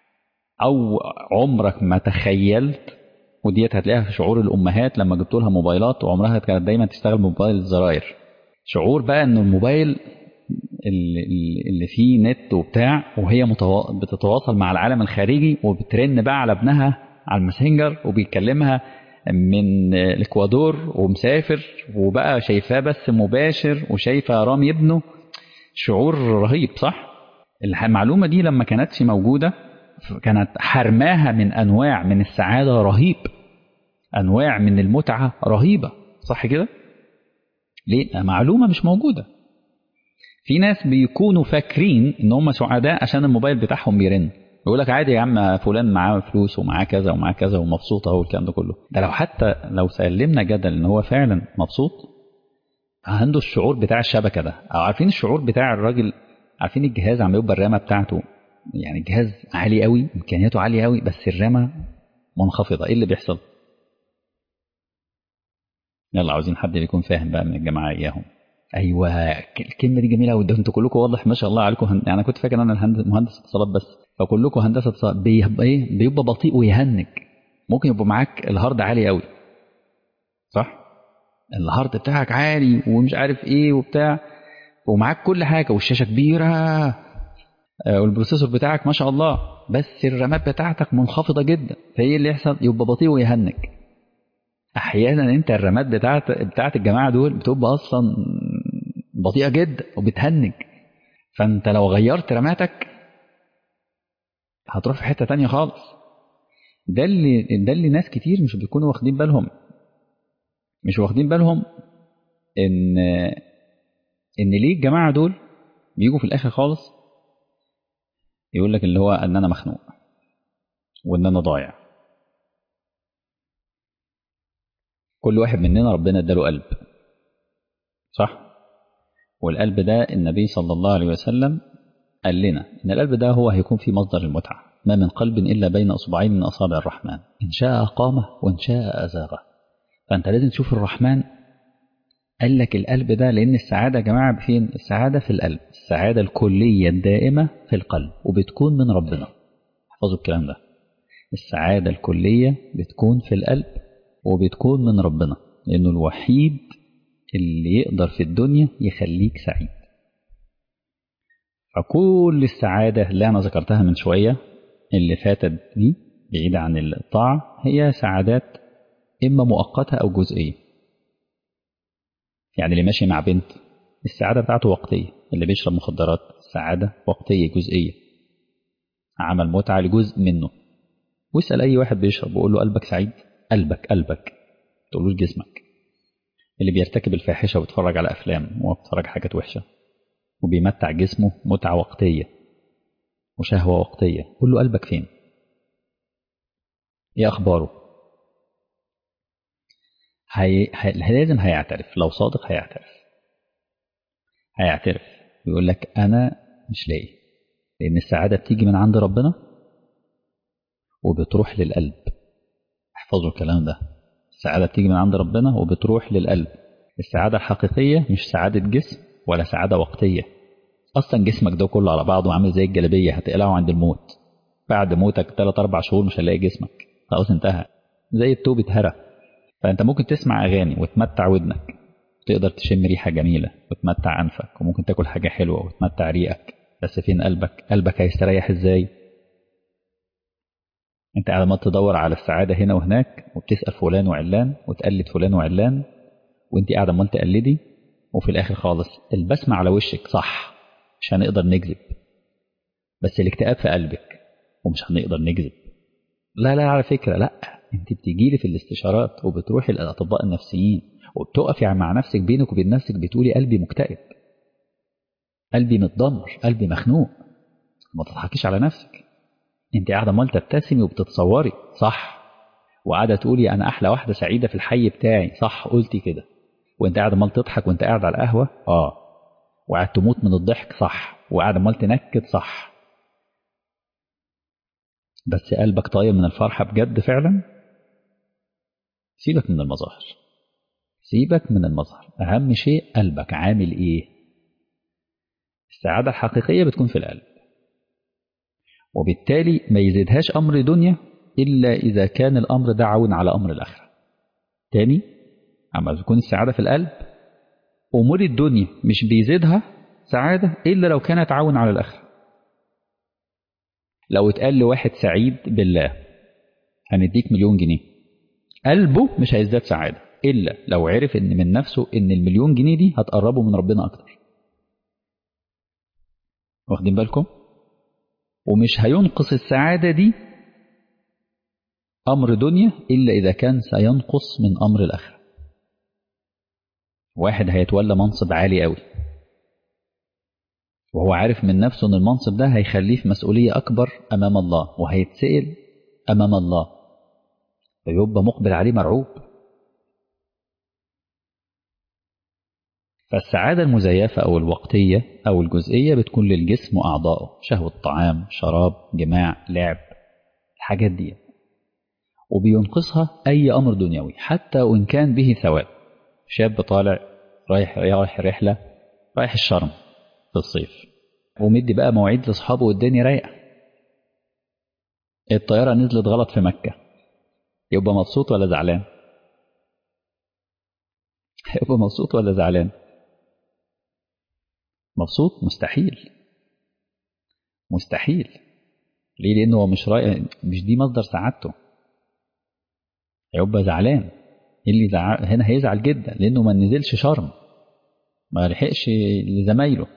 او عمرك ما تخيلت وديت هتلاقيها في شعور الامهات لما جبت لها موبايلات وعمرها كانت دايما تشتغل موبايل الزراير شعور بقى ان الموبايل اللي, اللي فيه نت وبتاع وهي متوا... بتتواصل مع العالم الخارجي وبترن بقى على ابنها على الماسنجر وبيكلمها من الاكوادور ومسافر وبقى شايفاه بس مباشر وشايفه رامي ابنه شعور رهيب صح المعلومه دي لما كانتش موجوده كانت حرماها من انواع من السعاده رهيب انواع من المتعه رهيبه صح كده ليه معلومه مش موجوده في ناس بيكونوا فاكرين ان هم سعداء عشان الموبايل بتاعهم بيرن يقول لك عادي يا عم فلان معاه فلوس ومعاه كذا ومعاه كذا ومبسوط اهو الكلام ده كله ده لو حتى لو سلمنا جدل ان هو فعلا مبسوط عنده الشعور بتاع الشبكه ده او عارفين الشعور بتاع الراجل عارفين الجهاز عم يبقى الرامه بتاعته يعني الجهاز عالي قوي امكانياته عاليه قوي بس الرامه منخفضه ايه اللي بيحصل يلا عاوزين حد يكون فاهم بقى من الجماعه اياهم ايوه الكلمه دي جميله قوي ده انتوا كلكم واضح ما شاء الله عليكم هن... يعني انا كنت فاكر انا مهندس اتصالات بس فكلكم هندسه اتصالات بيبقى ايه بيبقى بطيء ويهنج ممكن يبقى معاك الهارد عالي قوي صح الهارد بتاعك عالي ومش عارف ايه وبتاع ومعاك كل حاجه والشاشه كبيره والبروسيسور بتاعك ما شاء الله بس الرامات بتاعتك منخفضه جدا فايه اللي يحصل يبقى بطيء ويهنج احيانا انت الرامات بتاعت بتاعت الجماعه دول بتبقى اصلا بطيئه جدا وبتهنج فانت لو غيرت رماتك هتروح في حته تانية خالص ده اللي ده اللي ناس كتير مش بيكونوا واخدين بالهم مش واخدين بالهم ان ان ليه الجماعه دول بيجوا في الاخر خالص يقول لك اللي هو ان انا مخنوق وان انا ضايع كل واحد مننا ربنا اداله قلب صح والقلب ده النبي صلى الله عليه وسلم قال لنا ان القلب ده هو هيكون في مصدر المتعه ما من قلب الا بين اصبعين من اصابع الرحمن ان شاء اقامه وان شاء ازاغه فانت لازم تشوف الرحمن قال لك القلب ده لان السعاده يا جماعه فين السعاده في القلب السعاده الكليه الدائمه في القلب وبتكون من ربنا احفظوا الكلام ده السعاده الكليه بتكون في القلب وبتكون من ربنا لانه الوحيد اللي يقدر في الدنيا يخليك سعيد فكل السعادة اللي أنا ذكرتها من شوية اللي فاتت دي بعيدة عن الطاعة هي سعادات إما مؤقتة أو جزئية يعني اللي ماشي مع بنت السعادة بتاعته وقتية اللي بيشرب مخدرات السعادة وقتية جزئية عمل متعة لجزء منه واسأل أي واحد بيشرب وقول له قلبك سعيد قلبك قلبك تقولوش جسمك اللي بيرتكب الفاحشة ويتفرج على أفلام ويتفرج حاجات وحشة وبيمتع جسمه متعة وقتية وشهوة وقتية قول له قلبك فين ايه أخباره هي... هي... لازم هيعترف لو صادق هيعترف هيعترف ويقول لك أنا مش لاقي لأن السعادة بتيجي من عند ربنا وبتروح للقلب احفظوا الكلام ده السعادة بتيجي من عند ربنا وبتروح للقلب السعادة الحقيقية مش سعادة جسم ولا سعادة وقتية أصلا جسمك ده كله على بعضه عامل زي الجلابية هتقلعه عند الموت بعد موتك 3 أربع شهور مش هتلاقي جسمك خلاص انتهى زي التوب اتهرى فأنت ممكن تسمع أغاني وتمتع ودنك تقدر تشم ريحة جميلة وتمتع أنفك وممكن تاكل حاجة حلوة وتمتع ريقك بس فين قلبك قلبك هيستريح ازاي انت قاعد ما تدور على السعادة هنا وهناك وبتسأل فلان وعلان وتقلد فلان وعلان وانت قاعدة ما تقلدي وفي الآخر خالص البسمة على وشك صح مش هنقدر نكذب بس الاكتئاب في قلبك ومش هنقدر نكذب لا لا على فكرة لا انت بتجيلي في الاستشارات وبتروحي للأطباء النفسيين وبتقفي مع نفسك بينك وبين نفسك بتقولي قلبي مكتئب قلبي متدمر قلبي مخنوق ما تضحكيش على نفسك انت قاعده امال تبتسمي وبتتصوري صح وقاعده تقولي انا احلى واحده سعيده في الحي بتاعي صح قلتي كده وانت قاعد امال تضحك وانت قاعد على القهوه اه وقاعد تموت من الضحك صح وقاعد امال تنكد صح بس قلبك طاير من الفرحه بجد فعلا سيبك من المظاهر سيبك من المظهر اهم شيء قلبك عامل ايه السعاده الحقيقيه بتكون في القلب وبالتالي ما يزيدهاش أمر دنيا إلا إذا كان الأمر ده عون على أمر الآخرة تاني أما تكون السعادة في القلب أمور الدنيا مش بيزيدها سعادة إلا لو كانت عون على الآخرة لو اتقال لواحد سعيد بالله هنديك مليون جنيه قلبه مش هيزداد سعادة إلا لو عرف إن من نفسه إن المليون جنيه دي هتقربه من ربنا أكتر واخدين بالكم؟ ومش هينقص السعادة دي أمر دنيا إلا إذا كان سينقص من أمر الآخرة واحد هيتولى منصب عالي قوي وهو عارف من نفسه ان المنصب ده هيخليه في مسؤولية اكبر امام الله وهيتسأل امام الله فيبقى مقبل عليه مرعوب فالسعادة المزيفة أو الوقتية أو الجزئية بتكون للجسم وأعضائه شهوة طعام شراب جماع لعب الحاجات دي وبينقصها أي أمر دنيوي حتى وإن كان به ثواب شاب طالع رايح رايح رحلة رايح الشرم في الصيف ومدي بقى مواعيد لأصحابه والدنيا رايقة الطيارة نزلت غلط في مكة يبقى مبسوط ولا زعلان يبقى مبسوط ولا زعلان مبسوط مستحيل مستحيل ليه لانه هو مش راي مش دي مصدر سعادته هيبقى زعلان اللي زعل هنا هيزعل جدا لانه ما نزلش شرم ما لحقش لزمايله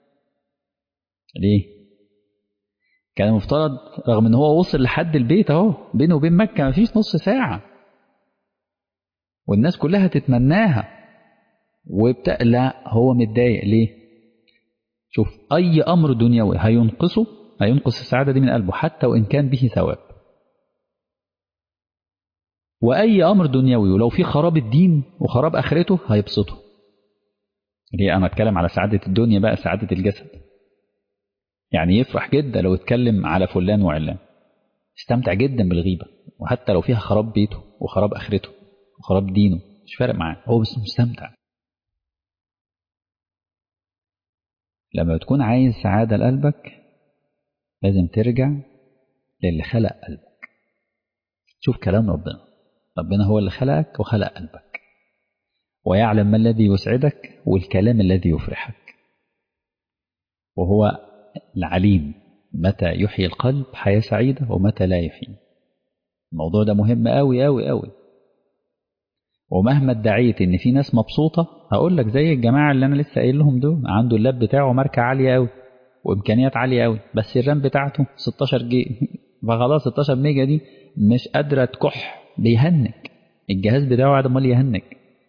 ليه كان المفترض رغم ان هو وصل لحد البيت اهو بينه وبين مكه ما فيش نص ساعه والناس كلها تتمناها وبتاع لا هو متضايق ليه شوف اي امر دنيوي هينقصه هينقص السعاده دي من قلبه حتى وان كان به ثواب واي امر دنيوي ولو في خراب الدين وخراب اخرته هيبسطه ليه انا اتكلم على سعاده الدنيا بقى سعاده الجسد يعني يفرح جدا لو اتكلم على فلان وعلان استمتع جدا بالغيبه وحتى لو فيها خراب بيته وخراب اخرته وخراب دينه مش فارق معاه هو بس مستمتع لما تكون عايز سعادة لقلبك لازم ترجع للي خلق قلبك شوف كلام ربنا ربنا هو اللي خلقك وخلق قلبك ويعلم ما الذي يسعدك والكلام الذي يفرحك وهو العليم متى يحيي القلب حياة سعيدة ومتى لا يحيي الموضوع ده مهم قوي قوي قوي ومهما ادعيت ان في ناس مبسوطه هقول لك زي الجماعه اللي انا لسه قايل لهم دول عنده اللاب بتاعه ماركه عاليه قوي وامكانيات عاليه قوي بس الرام بتاعته 16 جي فخلاص 16 ميجا دي مش قادره تكح بيهنج الجهاز بتاعه قاعد امال يهنج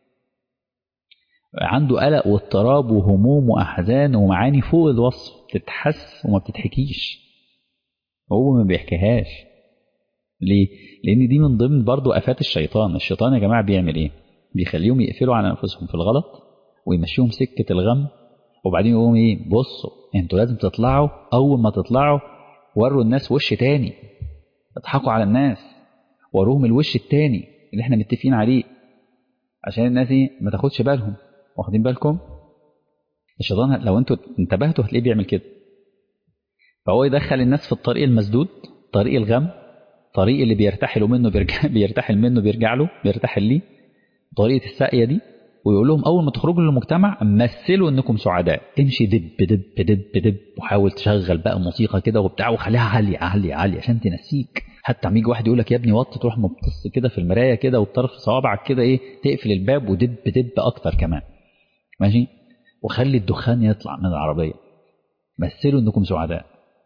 عنده قلق واضطراب وهموم واحزان ومعاني فوق الوصف تتحس وما بتتحكيش هو ما بيحكيهاش ليه؟ لأن دي من ضمن برضو آفات الشيطان، الشيطان يا جماعة بيعمل إيه؟ بيخليهم يقفلوا على أنفسهم في الغلط ويمشيهم سكة الغم وبعدين يقوم إيه؟ بصوا أنتوا لازم تطلعوا أول ما تطلعوا وروا الناس وش تاني اضحكوا على الناس وروهم الوش التاني اللي احنا متفقين عليه عشان الناس ايه ما تاخدش بالهم واخدين بالكم الشيطان لو انتوا انتبهتوا هتلاقيه بيعمل كده فهو يدخل الناس في الطريق المسدود طريق الغم طريق اللي بيرتحلوا منه بيرجع بيرتحل منه بيرجع له بيرتحل ليه طريقه الساقيه دي ويقول لهم اول ما تخرجوا للمجتمع مثلوا انكم سعداء امشي دب دب دب دب وحاول تشغل بقى موسيقى كده وبتاع وخليها عاليه عاليه عاليه عشان تنسيك حتى لما يجي واحد يقول لك يا ابني وط تروح مبتص كده في المرايه كده وبطرف صوابعك كده ايه تقفل الباب ودب دب اكتر كمان ماشي وخلي الدخان يطلع من العربيه مثلوا انكم سعداء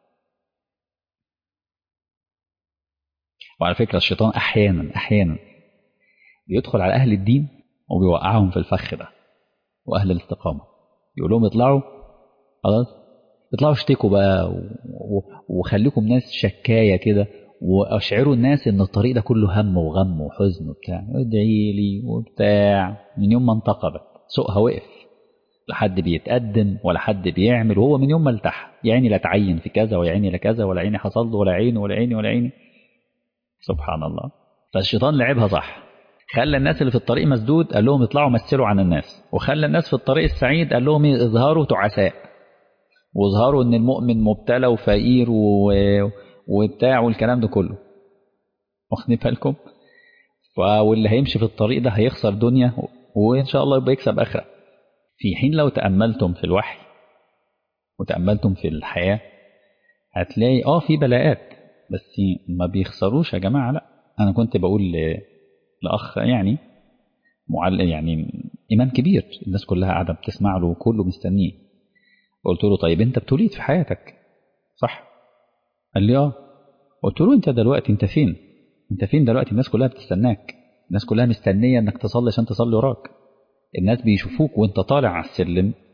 وعلى فكرة الشيطان أحيانا أحيانا بيدخل على أهل الدين وبيوقعهم في الفخ ده وأهل الاستقامة يقول لهم اطلعوا خلاص اطلعوا اشتكوا بقى وخليكم ناس شكاية كده واشعروا الناس ان الطريق ده كله هم وغم وحزن وبتاع ادعي لي وبتاع من يوم ما انتقبت سوقها وقف لا حد بيتقدم ولا حد بيعمل وهو من يوم ما التحى يا عيني لا تعين في كذا ويا عيني لا كذا ولا عيني حصل له ولا عيني ولا عيني ولا عيني سبحان الله فالشيطان لعبها صح خلى الناس اللي في الطريق مسدود قال لهم اطلعوا مثلوا عن الناس وخلى الناس في الطريق السعيد قال لهم اظهروا تعساء واظهروا ان المؤمن مبتلى وفقير و... وبتاع والكلام ده كله واخدين بالكم واللي هيمشي في الطريق ده هيخسر دنيا وان شاء الله يبقى يكسب اخره في حين لو تاملتم في الوحي وتاملتم في الحياه هتلاقي اه في بلاءات بس ما بيخسروش يا جماعه لا انا كنت بقول لاخ يعني معلم يعني امام كبير الناس كلها قاعده بتسمع له وكله مستنيه قلت له طيب انت ابتليت في حياتك صح قال لي اه قلت له انت دلوقتي انت فين انت فين دلوقتي الناس كلها بتستناك الناس كلها مستنيه انك تصلي عشان تصلي وراك الناس بيشوفوك وانت طالع على السلم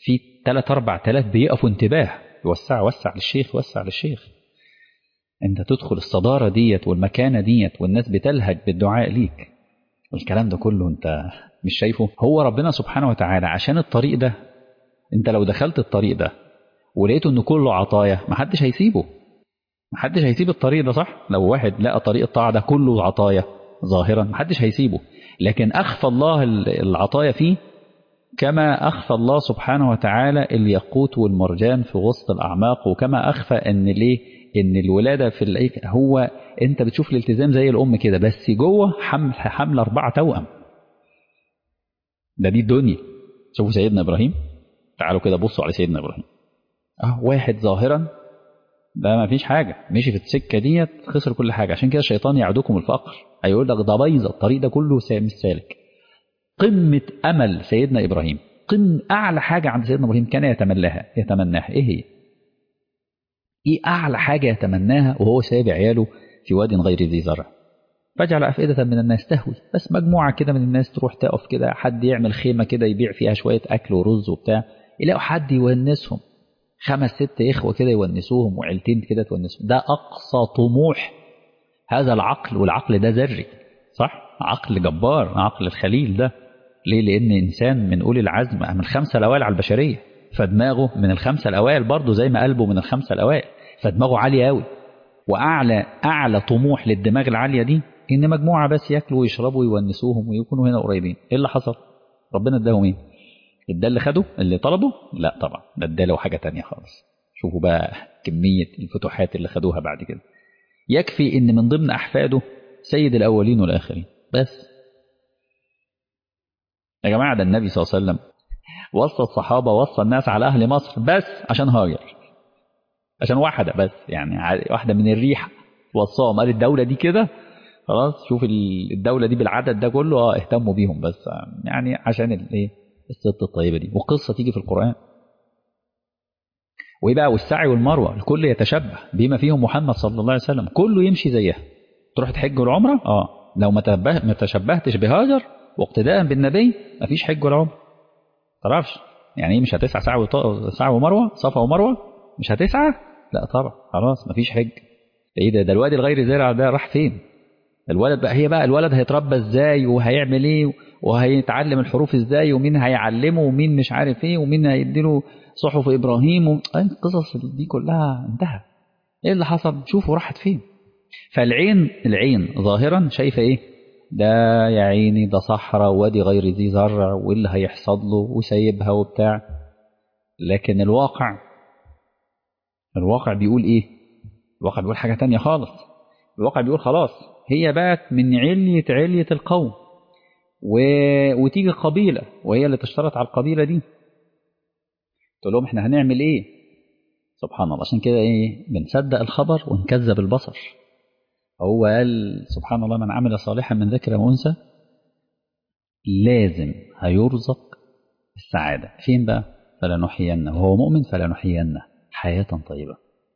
في 3 4000 بيقفوا انتباه يوسع وسع للشيخ وسع للشيخ انت تدخل الصداره ديت والمكانه ديت والناس بتلهج بالدعاء ليك والكلام ده كله انت مش شايفه هو ربنا سبحانه وتعالى عشان الطريق ده انت لو دخلت الطريق ده ولقيته انه كله عطايا محدش هيسيبه محدش هيسيب الطريق ده صح لو واحد لقى طريق الطاعه ده كله عطايا ظاهرا محدش هيسيبه لكن اخفى الله العطايا فيه كما أخفى الله سبحانه وتعالى الياقوت والمرجان في وسط الأعماق وكما أخفى أن ليه إن الولادة في الأيك هو أنت بتشوف الالتزام زي الأم كده بس جوه حمل حمل أربعة توأم ده دي الدنيا شوفوا سيدنا إبراهيم تعالوا كده بصوا على سيدنا إبراهيم أه واحد ظاهرا ده ما فيش حاجة مشي في السكة ديت خسر كل حاجة عشان كده الشيطان يعدكم الفقر هيقول لك ده بايظة الطريق ده كله مش سالك قمة أمل سيدنا إبراهيم قم أعلى حاجة عند سيدنا إبراهيم كان يتمناها يتمناها إيه هي؟ إيه أعلى حاجة يتمناها وهو سايب عياله في واد غير ذي زرع فجعل أفئدة من الناس تهوي بس مجموعة كده من الناس تروح تقف كده حد يعمل خيمة كده يبيع فيها شوية أكل ورز وبتاع يلاقوا حد يونسهم خمس ست إخوة كده يونسوهم وعيلتين كده تونسهم ده أقصى طموح هذا العقل والعقل ده ذري صح؟ عقل جبار عقل الخليل ده ليه لأن إنسان من أولي العزم من الخمسة الأوائل على البشرية فدماغه من الخمسة الأوائل برضه زي ما قلبه من الخمسة الأوائل فدماغه عالية أوي وأعلى أعلى طموح للدماغ العالية دي إن مجموعة بس ياكلوا ويشربوا ويونسوهم ويكونوا هنا قريبين إيه اللي حصل؟ ربنا اداهم إيه؟ ادى اللي خده اللي طلبه؟ لا طبعا ده اداله حاجة تانية خالص شوفوا بقى كمية الفتوحات اللي خدوها بعد كده يكفي إن من ضمن أحفاده سيد الأولين والآخرين بس يا جماعة ده النبي صلى الله عليه وسلم وصى الصحابة وصى الناس على أهل مصر بس عشان هاجر عشان واحدة بس يعني واحدة من الريحة وصاهم قال الدولة دي كده خلاص شوف الدولة دي بالعدد ده كله اه اهتموا بيهم بس يعني عشان الايه الست الطيبة دي وقصة تيجي في القرآن وايه بقى والسعي والمروة الكل يتشبه بما فيهم محمد صلى الله عليه وسلم كله يمشي زيها تروح تحج والعمرة اه لو ما تشبهتش بهاجر واقتداء بالنبي مفيش حج ولا عمره تعرفش يعني ايه مش هتسعى سعي وط... سعي ومروه صفا ومروه مش هتسعى لا طبعا خلاص مفيش حج ايه ده ده الواد الغير زارع ده راح فين الولد بقى هي بقى الولد هيتربى ازاي وهيعمل ايه وهيتعلم الحروف ازاي ومين هيعلمه ومين مش عارف ايه ومين هيديله صحف ابراهيم و... القصص دي كلها انتهى ايه اللي حصل شوفوا راحت فين فالعين العين ظاهرا شايفه ايه ده يا عيني ده صحراء وادي غير ذي زرع واللي هيحصد له وسايبها وبتاع لكن الواقع الواقع بيقول ايه الواقع بيقول حاجة تانية خالص الواقع بيقول خلاص هي بقت من علية علية القوم و... وتيجي قبيلة وهي اللي تشترط على القبيلة دي تقول لهم احنا هنعمل ايه سبحان الله عشان كده ايه بنصدق الخبر ونكذب البصر هو قال سبحان الله من عمل صالحا من ذكر وانثى لازم هيرزق السعادة فين بقى فلنحيينه وهو مؤمن فلنحيينه حياة طيبة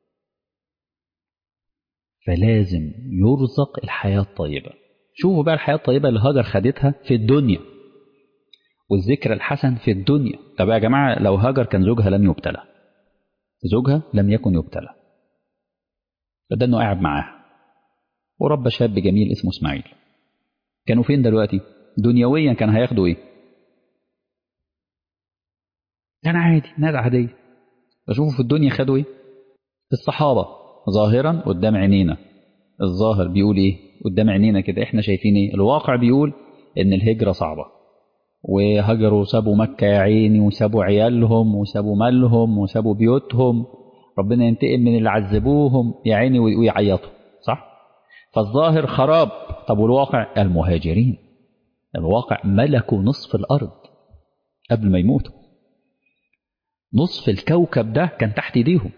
فلازم يرزق الحياة الطيبة شوفوا بقى الحياة الطيبة اللي هاجر خدتها في الدنيا والذكر الحسن في الدنيا طب يا جماعة لو هاجر كان زوجها لم يبتلى زوجها لم يكن يبتلى فده انه قاعد معاها وربى شاب جميل اسمه اسماعيل كانوا فين دلوقتي دنيويا كان هياخدوا ايه كان عادي ناس عادية بشوفوا في الدنيا خدوا ايه الصحابة ظاهرا قدام عينينا الظاهر بيقول ايه قدام عينينا كده احنا شايفين ايه الواقع بيقول ان الهجرة صعبة وهجروا سابوا مكة يا عيني وسابوا عيالهم وسابوا مالهم وسابوا بيوتهم ربنا ينتقم من اللي عذبوهم يا عيني ويعيطوا صح فالظاهر خراب طب والواقع المهاجرين الواقع ملكوا نصف الأرض قبل ما يموتوا نصف الكوكب ده كان تحت ايديهم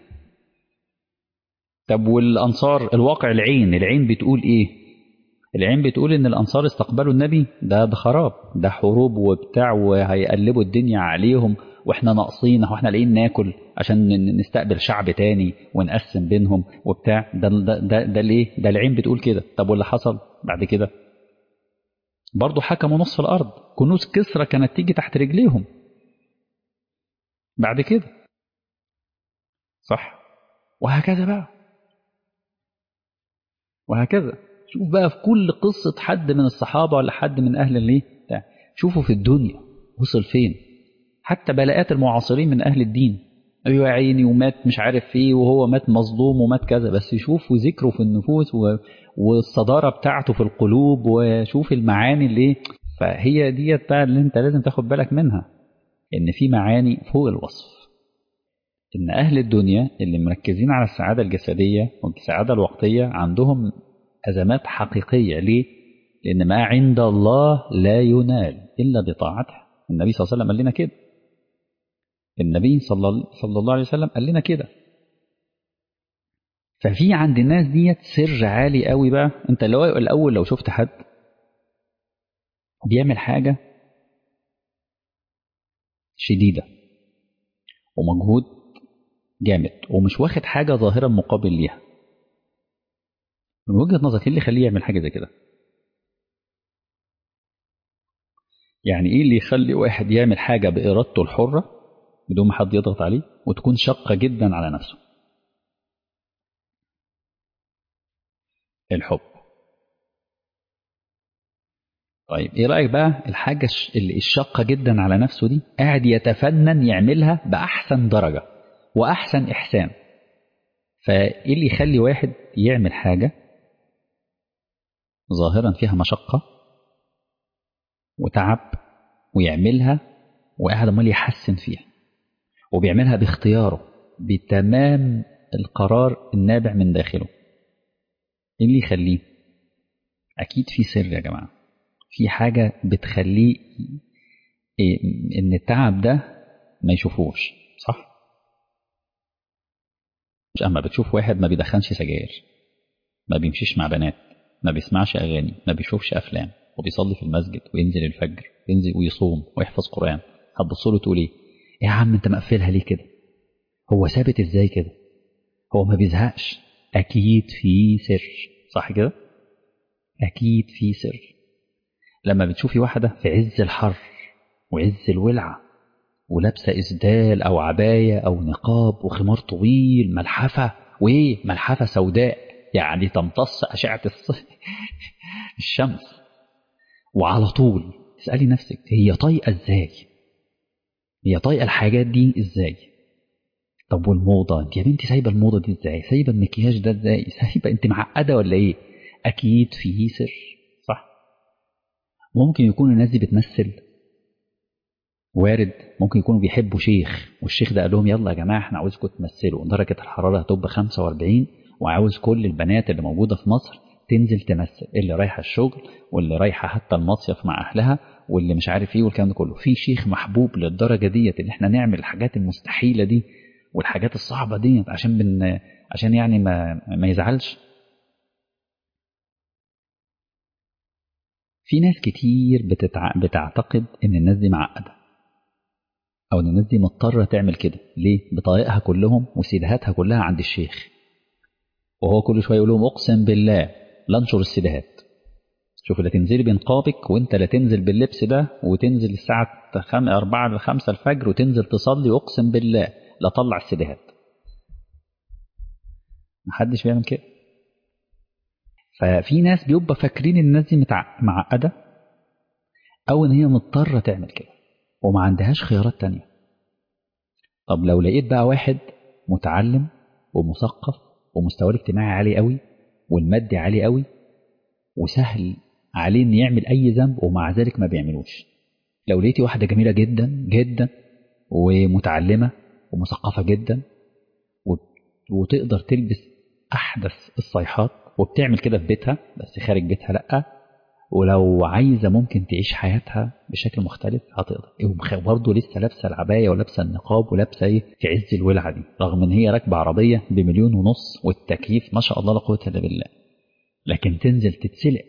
طب والأنصار الواقع العين العين بتقول ايه العين بتقول ان الأنصار استقبلوا النبي ده ده خراب ده حروب وبتاع وهيقلبوا الدنيا عليهم واحنا ناقصين واحنا لاقيين ناكل عشان نستقبل شعب تاني ونقسم بينهم وبتاع ده ده ده, ده ليه ده العين بتقول كده طب واللي حصل بعد كده برضه حكموا نصف الارض كنوز كسرى كانت تيجي تحت رجليهم بعد كده صح وهكذا بقى وهكذا شوف بقى في كل قصة حد من الصحابة ولا حد من أهل الايه شوفوا في الدنيا وصل فين حتى بلاءات المعاصرين من أهل الدين أيوة يا عيني ومات مش عارف ايه وهو مات مظلوم ومات كذا بس شوفوا ذكره في النفوس و... والصدارة بتاعته في القلوب وشوف المعاني اللي فهي ديت بقى اللي انت لازم تاخد بالك منها ان في معاني فوق الوصف ان اهل الدنيا اللي مركزين على السعادة الجسدية والسعادة الوقتية عندهم ازمات حقيقية ليه لان ما عند الله لا ينال الا بطاعته النبي صلى الله عليه وسلم قال لنا كده النبي صلى صلى الله عليه وسلم قال لنا كده ففي عند الناس ديت سر عالي قوي بقى انت لو الاول لو شفت حد بيعمل حاجة شديدة ومجهود جامد ومش واخد حاجة ظاهرة مقابل ليها من وجهة نظرك ايه اللي يخليه يعمل حاجة زي كده يعني ايه اللي يخلي واحد يعمل حاجة بإرادته الحرة بدون ما حد يضغط عليه وتكون شاقة جدا على نفسه الحب طيب ايه رأيك بقى الحاجة اللي الشاقة جدا على نفسه دي قاعد يتفنن يعملها بأحسن درجة وأحسن إحسان فايه اللي يخلي واحد يعمل حاجة ظاهرا فيها مشقة وتعب ويعملها وقاعد امال يحسن فيها وبيعملها باختياره بتمام القرار النابع من داخله ايه اللي يخليه اكيد في سر يا جماعه في حاجه بتخليه إيه ان التعب ده ما يشوفوش صح مش اما بتشوف واحد ما بيدخنش سجاير ما بيمشيش مع بنات ما بيسمعش اغاني ما بيشوفش افلام وبيصلي في المسجد وينزل الفجر وينزل ويصوم ويحفظ قران هتبص له تقول ايه يا عم انت مقفلها ليه كده هو ثابت ازاي كده هو ما بيزهقش اكيد في سر صح كده اكيد في سر لما بتشوفي واحده في عز الحر وعز الولعه ولابسه اسدال او عبايه او نقاب وخمار طويل ملحفه وايه ملحفه سوداء يعني تمتص اشعه الشمس وعلى طول اسالي نفسك هي طايقه ازاي هي طايقه الحاجات دي ازاي طب والموضه انت يا بنتي سايبه الموضه دي ازاي سايبه المكياج ده ازاي سايبه انت معقده ولا ايه اكيد فيه سر صح ممكن يكون الناس دي بتمثل وارد ممكن يكونوا بيحبوا شيخ والشيخ ده قال لهم يلا يا جماعه احنا عاوزكم تمثلوا درجه الحراره هتبقى 45 وعاوز كل البنات اللي موجوده في مصر تنزل تمثل اللي رايحه الشغل واللي رايحه حتى المصيف مع اهلها واللي مش عارف ايه والكلام ده كله في شيخ محبوب للدرجه ديت ان احنا نعمل الحاجات المستحيله دي والحاجات الصعبه ديت عشان بن عشان يعني ما ما يزعلش في ناس كتير بتتع... بتعتقد ان الناس دي معقده او ان الناس دي مضطره تعمل كده ليه بطايقها كلهم وسيدهاتها كلها عند الشيخ وهو كل شويه يقول لهم اقسم بالله لا انشر السيدهات شوف لا تنزلي بنقابك وانت لا تنزل باللبس ده وتنزل الساعة خم... أربعة لخمسة الفجر وتنزل تصلي أقسم بالله لا طلع السيدهات محدش بيعمل كده ففي ناس بيبقى فاكرين الناس دي متع... معقدة أو إن هي مضطرة تعمل كده وما عندهاش خيارات تانية طب لو لقيت بقى واحد متعلم ومثقف ومستواه الاجتماعي عالي قوي والمادي عالي قوي وسهل عليه ان يعمل اي ذنب ومع ذلك ما بيعملوش لو لقيتي واحده جميله جدا جدا ومتعلمه ومثقفه جدا وتقدر تلبس احدث الصيحات وبتعمل كده في بيتها بس خارج بيتها لا ولو عايزه ممكن تعيش حياتها بشكل مختلف هتقدر وبرضه لسه لابسه العبايه ولابسه النقاب ولابسه ايه في عز الولعه دي رغم ان هي راكبه عربيه بمليون ونص والتكييف ما شاء الله لا قوه الا بالله لكن تنزل تتسلق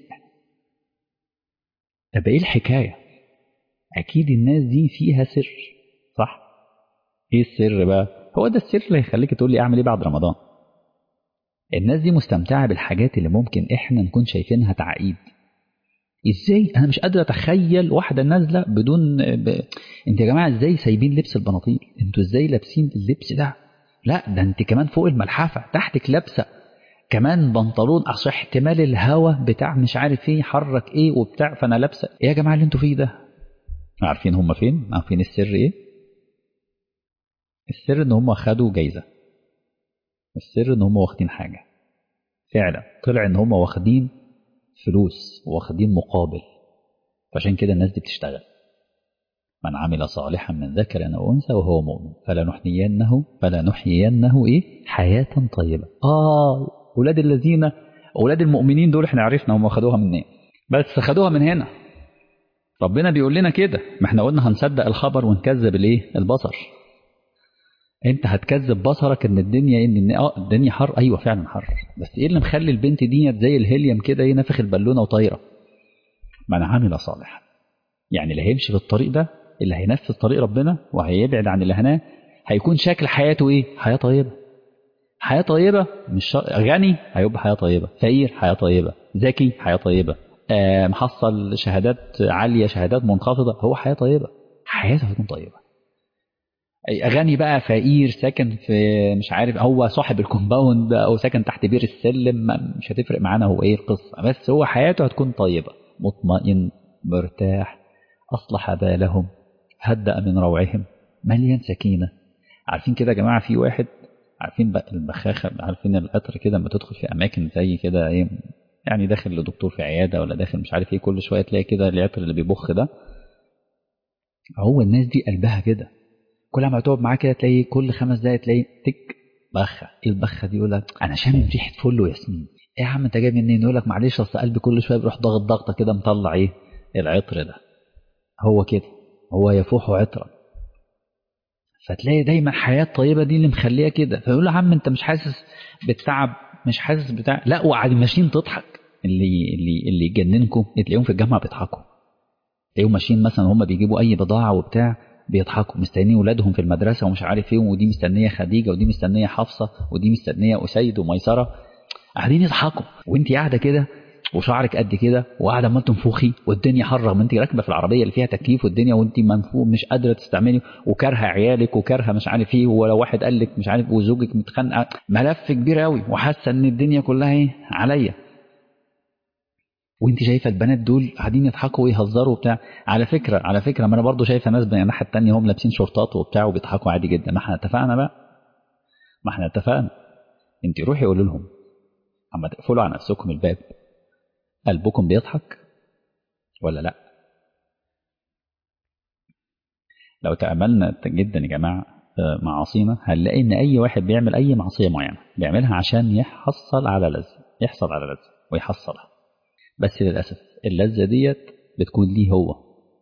طب ايه الحكاية اكيد الناس دي فيها سر صح ايه السر بقى هو ده السر اللي هيخليك تقول لي اعمل ايه بعد رمضان الناس دي مستمتعة بالحاجات اللي ممكن احنا نكون شايفينها تعقيد ازاي انا مش قادر اتخيل واحده نازله بدون ب... انت يا جماعه ازاي سايبين لبس البناطيل انتوا ازاي لابسين اللبس ده لا ده انت كمان فوق الملحفه تحتك لابسه كمان بنطلون اصل احتمال الهوا بتاع مش عارف ايه يحرك ايه وبتاع فانا لابسه ايه يا جماعه اللي انتوا فيه ده عارفين هم فين عارفين السر ايه السر ان هم خدوا جايزه السر ان هم واخدين حاجه فعلا طلع ان هم واخدين فلوس واخدين مقابل فعشان كده الناس دي بتشتغل من عمل صالحا من ذكر او انثى وهو مؤمن فلنحيينه فلنحيينه ايه حياه طيبه اه اولاد الذين اولاد المؤمنين دول احنا عرفنا هم خدوها منين بس خدوها من هنا ربنا بيقول لنا كده ما احنا قلنا هنصدق الخبر ونكذب الايه البصر انت هتكذب بصرك ان الدنيا ان اه الدنيا حر ايوه فعلا حر بس ايه اللي مخلي البنت ديت زي الهيليوم كده ايه نافخ البالونه وطايره من عمل صالحا يعني اللي هيمشي في الطريق ده اللي هينفذ طريق ربنا وهيبعد عن اللي هناه هيكون شكل حياته ايه حياه طيبه حياه طيبه مش شر... غني هيبقى حياه طيبه فقير حياه طيبه ذكي حياه طيبه آه محصل شهادات عاليه شهادات منخفضه هو حياه طيبه حياته هتكون طيبه غني بقى فقير ساكن في مش عارف هو صاحب الكومباوند او ساكن تحت بير السلم مش هتفرق معانا هو ايه القصه بس هو حياته هتكون طيبه مطمئن مرتاح اصلح بالهم هدأ من روعهم مليان سكينه عارفين كده يا جماعه في واحد عارفين بقى البخاخه عارفين القطر كده لما تدخل في اماكن زي كده ايه يعني داخل لدكتور في عياده ولا داخل مش عارف ايه كل شويه تلاقي كده العطر اللي بيبخ ده هو الناس دي قلبها كده كل ما تقعد معاه كده تلاقي كل خمس دقايق تلاقي تك بخه ايه البخه دي يقول لك انا شامم ريحه فل وياسمين ايه يا عم انت جاي منين يقول لك معلش اصل قلبي كل شويه بيروح ضاغط ضغطه كده مطلع ايه العطر ده هو كده هو يفوح عطرا فتلاقي دايما حياه طيبه دي اللي مخليها كده فيقول له يا عم انت مش حاسس بالتعب مش حاسس بتاع لا وقاعد ماشيين تضحك اللي اللي اللي يجننكم تلاقيهم في الجامعه بيضحكوا تلاقيهم ماشيين مثلا هم بيجيبوا اي بضاعه وبتاع بيضحكوا مستنيين ولادهم في المدرسه ومش عارف ايه ودي مستنيه خديجه ودي مستنيه حفصه ودي مستنيه اسيد وميسره قاعدين يضحكوا وانت قاعده كده وشعرك قد كده وقاعده ما تنفخي والدنيا حر ما انت راكبه في العربيه اللي فيها تكييف والدنيا وانت منفوخ مش قادره تستعملي وكارهه عيالك وكارهه مش عارف ايه ولو واحد قال لك مش عارف وزوجك متخانقه ملف كبير قوي وحاسه ان الدنيا كلها ايه عليا وانت شايفه البنات دول قاعدين يضحكوا ويهزروا وبتاع على فكره على فكره ما انا برضو شايفه ناس من الناحيه الثانيه هم لابسين شورتات وبتاع وبيضحكوا عادي جدا ما احنا اتفقنا بقى ما احنا اتفقنا انت روحي قولي لهم اما تقفلوا على نفسكم الباب قلبكم بيضحك ولا لا لو تأملنا جدا يا جماعة معاصينا هنلاقي ان اي واحد بيعمل اي معصية معينة بيعملها عشان يحصل على لذة يحصل على لذة ويحصلها بس للأسف اللذة ديت بتكون ليه هو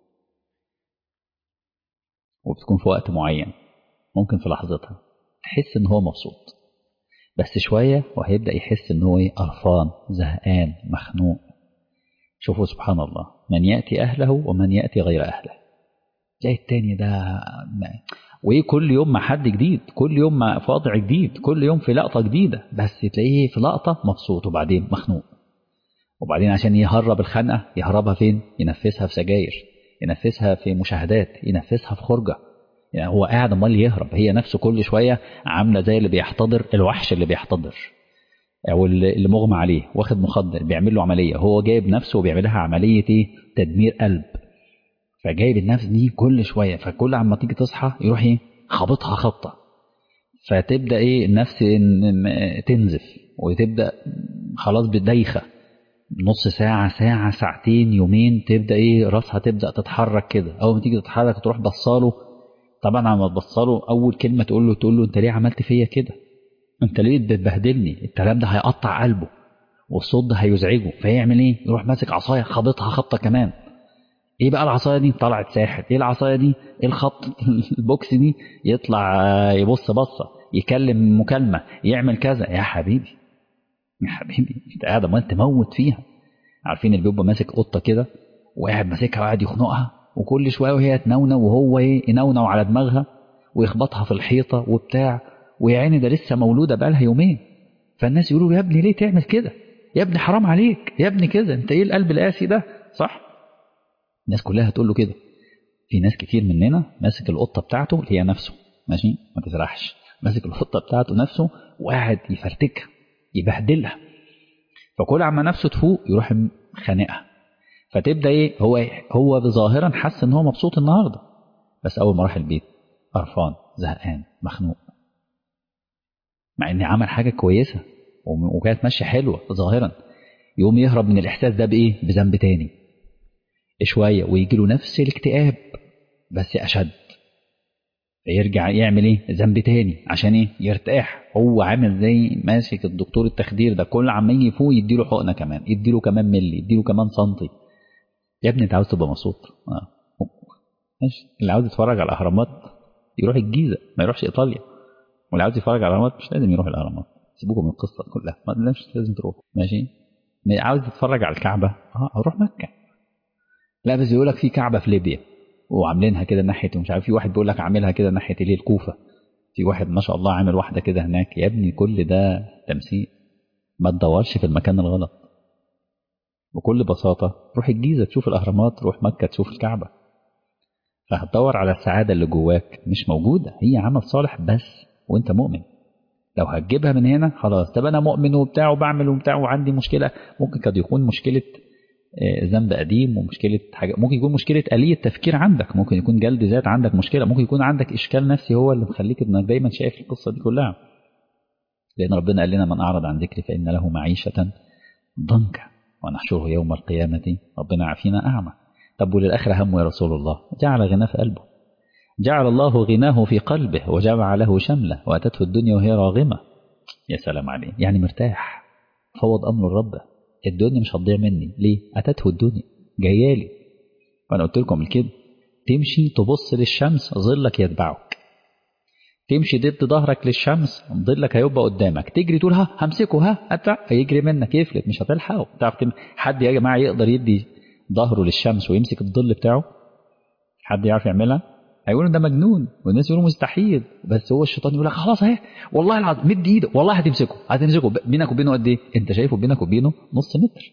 وبتكون في وقت معين ممكن في لحظتها تحس ان هو مبسوط بس شوية وهيبدأ يحس ان هو قرفان زهقان مخنوق شوفوا سبحان الله من يأتي أهله ومن يأتي غير أهله تلاقي التاني ده وايه كل يوم مع حد جديد كل يوم مع في وضع جديد كل يوم في لقطة جديدة بس تلاقيه في لقطة مبسوط وبعدين مخنوق وبعدين عشان يهرب الخنقة يهربها فين ينفسها في سجاير ينفسها في مشاهدات ينفسها في خرجة يعني هو قاعد امال يهرب هي نفسه كل شوية عاملة زي اللي بيحتضر الوحش اللي بيحتضر او اللي مغمى عليه واخد مخدر بيعمل له عملية هو جايب نفسه وبيعملها عملية ايه تدمير قلب فجايب النفس دي كل شوية فكل عما تيجي تصحى يروح ايه خبطها خبطة فتبدأ ايه النفس تنزف وتبدأ خلاص بدايخة نص ساعة ساعة ساعتين يومين تبدأ ايه راسها تبدأ تتحرك كده أول ما تيجي تتحرك تروح بصاله طبعا عم تبصاله أول كلمة تقول له تقول له أنت ليه عملت فيا كده؟ أنت ليه بتبهدلني؟ الكلام ده هيقطع قلبه والصوت ده هيزعجه فيعمل ايه؟ يروح ماسك عصاية خابطها خبطة كمان ايه بقى العصاية دي؟ طلعت ساحر ايه العصاية دي؟ ايه الخط البوكس دي؟ يطلع يبص بصة يكلم مكالمة يعمل كذا يا حبيبي يا حبيبي انت قاعد امال تموت فيها عارفين اللي بيبقى ماسك قطه كده وقاعد ماسكها وقاعد يخنقها وكل شويه وهي تنونة وهو ايه ينونو على دماغها ويخبطها في الحيطه وبتاع ويا عيني ده لسه مولوده بقالها يومين فالناس يقولوا يا ابني ليه تعمل كده؟ يا ابني حرام عليك يا ابني كده انت ايه القلب القاسي ده؟ صح الناس كلها هتقول له كده في ناس كتير مننا ماسك القطه بتاعته اللي هي نفسه ماشي ما تزرعش ماسك القطه بتاعته نفسه وقاعد يفرتكها يبهدلها فكل عما نفسه تفوق يروح خانقها فتبدا ايه هو هو ظاهرا حس ان هو مبسوط النهارده بس اول ما راح البيت قرفان زهقان مخنوق مع ان عمل حاجه كويسه وكانت ماشيه حلوه ظاهرا يقوم يهرب من الاحساس ده بايه بذنب تاني شويه ويجي له نفس الاكتئاب بس اشد يرجع يعمل ايه ذنب تاني عشان ايه يرتاح هو عامل زي ماسك الدكتور التخدير ده كل عما يجي فوق يديله حقنه كمان يديله كمان ملي يديله كمان سنتي يا ابني انت عاوز تبقى مبسوط آه. ماشي اللي عاوز يتفرج على الاهرامات يروح الجيزه ما يروحش ايطاليا واللي عاوز يتفرج على الاهرامات مش لازم يروح الاهرامات سيبوكم من القصه كلها ما مش لازم تروح ماشي عاوز تتفرج على الكعبه اه اروح مكه لا بس يقول لك في كعبه في ليبيا وعاملينها كده ناحيه ومش عارف في واحد بيقول لك عاملها كده ناحيه ليه الكوفه في واحد ما شاء الله عامل واحده كده هناك يا ابني كل ده تمثيل ما تدورش في المكان الغلط بكل بساطه روح الجيزه تشوف الاهرامات روح مكه تشوف الكعبه فهتدور على السعاده اللي جواك مش موجوده هي عمل صالح بس وانت مؤمن لو هتجيبها من هنا خلاص طب انا مؤمن وبتاع وبعمل وبتاع وعندي مشكله ممكن قد يكون مشكله ذنب قديم ومشكله حاجه ممكن يكون مشكله آلية تفكير عندك ممكن يكون جلد ذات عندك مشكله ممكن يكون عندك اشكال نفسي هو اللي مخليك انك دايما شايف القصه دي كلها لان ربنا قال لنا من اعرض عن ذكري فان له معيشه ضنكا ونحشره يوم القيامه ربنا عافينا اعمى طب وللاخره همه يا رسول الله جعل غناه في قلبه جعل الله غناه في قلبه وجمع له شمله واتته الدنيا وهي راغمه يا سلام عليه يعني مرتاح فوض امره لربه الدنيا مش هتضيع مني ليه اتته الدنيا جايالي وانا قلت لكم كده تمشي تبص للشمس ظلك يتبعك تمشي ضد ظهرك للشمس ظلك هيبقى قدامك تجري تقول ها همسكه ها أتع هيجري منك يفلت مش هتلحقه تعرف تم... حد يا جماعه يقدر يدي ظهره للشمس ويمسك الظل بتاعه حد يعرف يعملها هيقولوا ده مجنون والناس يقولوا مستحيل بس هو الشيطان يقول لك خلاص اهي والله العظيم مد ايدك والله هتمسكه هتمسكه بينك وبينه قد ايه؟ انت شايفه بينك وبينه نص متر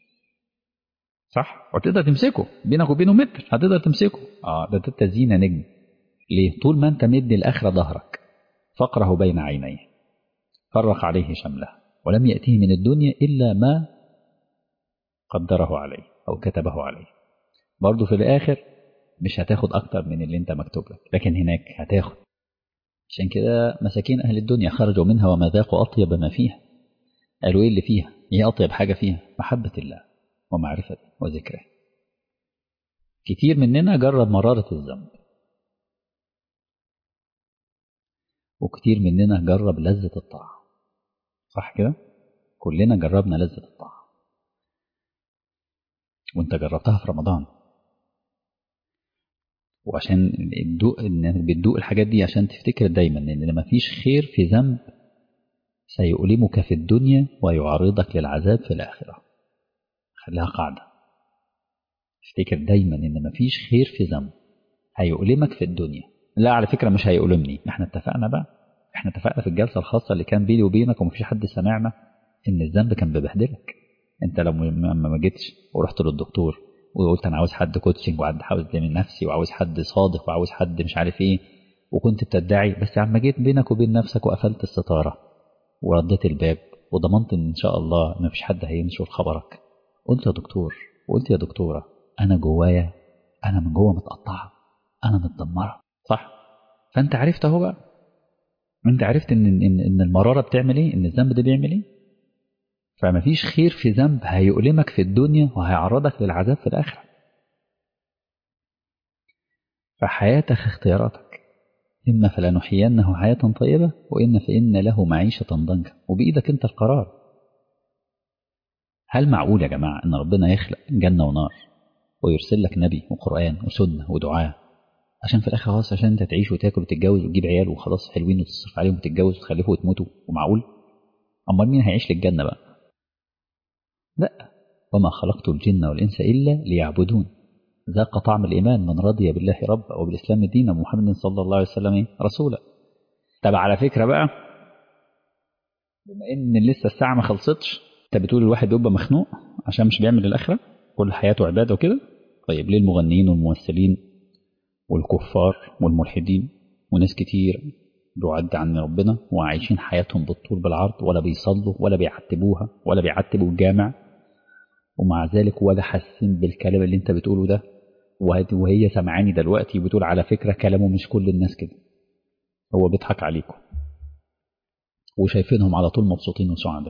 صح؟ وتقدر تمسكه بينك وبينه متر هتقدر تمسكه اه ده التزيين يا نجم ليه؟ طول ما انت مد الاخره ظهرك فقره بين عينيه فرق عليه شمله ولم يأتيه من الدنيا إلا ما قدره عليه أو كتبه عليه برضه في الآخر مش هتاخد أكتر من اللي أنت مكتوب لك لكن هناك هتاخد عشان كده مساكين أهل الدنيا خرجوا منها وما ذاقوا أطيب ما فيها قالوا إيه اللي فيها إيه أطيب حاجة فيها محبة الله ومعرفته وذكره كتير مننا جرب مرارة الذنب وكتير مننا جرب لذة الطاعة صح كده كلنا جربنا لذة الطاعة وانت جربتها في رمضان وعشان الدوق انك بتدوق الحاجات دي عشان تفتكر دايما ان مفيش خير في ذنب سيؤلمك في الدنيا ويعرضك للعذاب في الآخرة خليها قاعدة افتكر دايما ان مفيش خير في ذنب هيؤلمك في الدنيا لا على فكرة مش هيؤلمني احنا اتفقنا بقى احنا اتفقنا في الجلسة الخاصة اللي كان بيني وبينك ومفيش حد سمعنا ان الذنب كان بيبهدلك انت لما ما جيتش ورحت للدكتور وقلت انا عاوز حد كوتشنج وعاوز عاوز من نفسي وعاوز حد صادق وعاوز حد مش عارف ايه وكنت بتدعي بس عما جيت بينك وبين نفسك وقفلت الستارة ورديت الباب وضمنت ان ان شاء الله ما فيش حد هينشر خبرك قلت يا دكتور وقلت يا دكتورة انا جوايا انا من جوه متقطعة انا متدمرة صح فانت عرفت اهو بقى انت عرفت ان ان ان المراره بتعمل ايه ان الذنب ده بيعمل ايه فما فيش خير في ذنب هيؤلمك في الدنيا وهيعرضك للعذاب في الاخره فحياتك اختياراتك اما فلنحيينه حياه طيبه واما فان له معيشه ضنكا وبايدك انت القرار هل معقول يا جماعه ان ربنا يخلق جنه ونار ويرسل لك نبي وقران وسنه ودعاء عشان في الاخر خلاص عشان انت تعيش وتاكل وتتجوز وتجيب عيال وخلاص حلوين وتصرف عليهم وتتجوز وتخلفوا وتموتوا ومعقول امال مين هيعيش للجنه بقى لا وما خلقت الجن والانس الا ليعبدون ذاق طعم الايمان من رضي بالله ربا وبالاسلام دينا ومحمد صلى الله عليه وسلم رسولا طب على فكره بقى بما ان لسه الساعه ما خلصتش انت بتقول الواحد بيبقى مخنوق عشان مش بيعمل الاخره كل حياته عبادة وكده طيب ليه المغنيين والممثلين والكفار والملحدين وناس كتير بعد عن ربنا وعايشين حياتهم بالطول بالعرض ولا بيصلوا ولا بيعتبوها ولا بيعتبوا الجامع ومع ذلك ولا حاسين بالكلام اللي انت بتقوله ده وهي سمعاني دلوقتي بتقول على فكرة كلامه مش كل الناس كده هو بيضحك عليكم وشايفينهم على طول مبسوطين وسعداء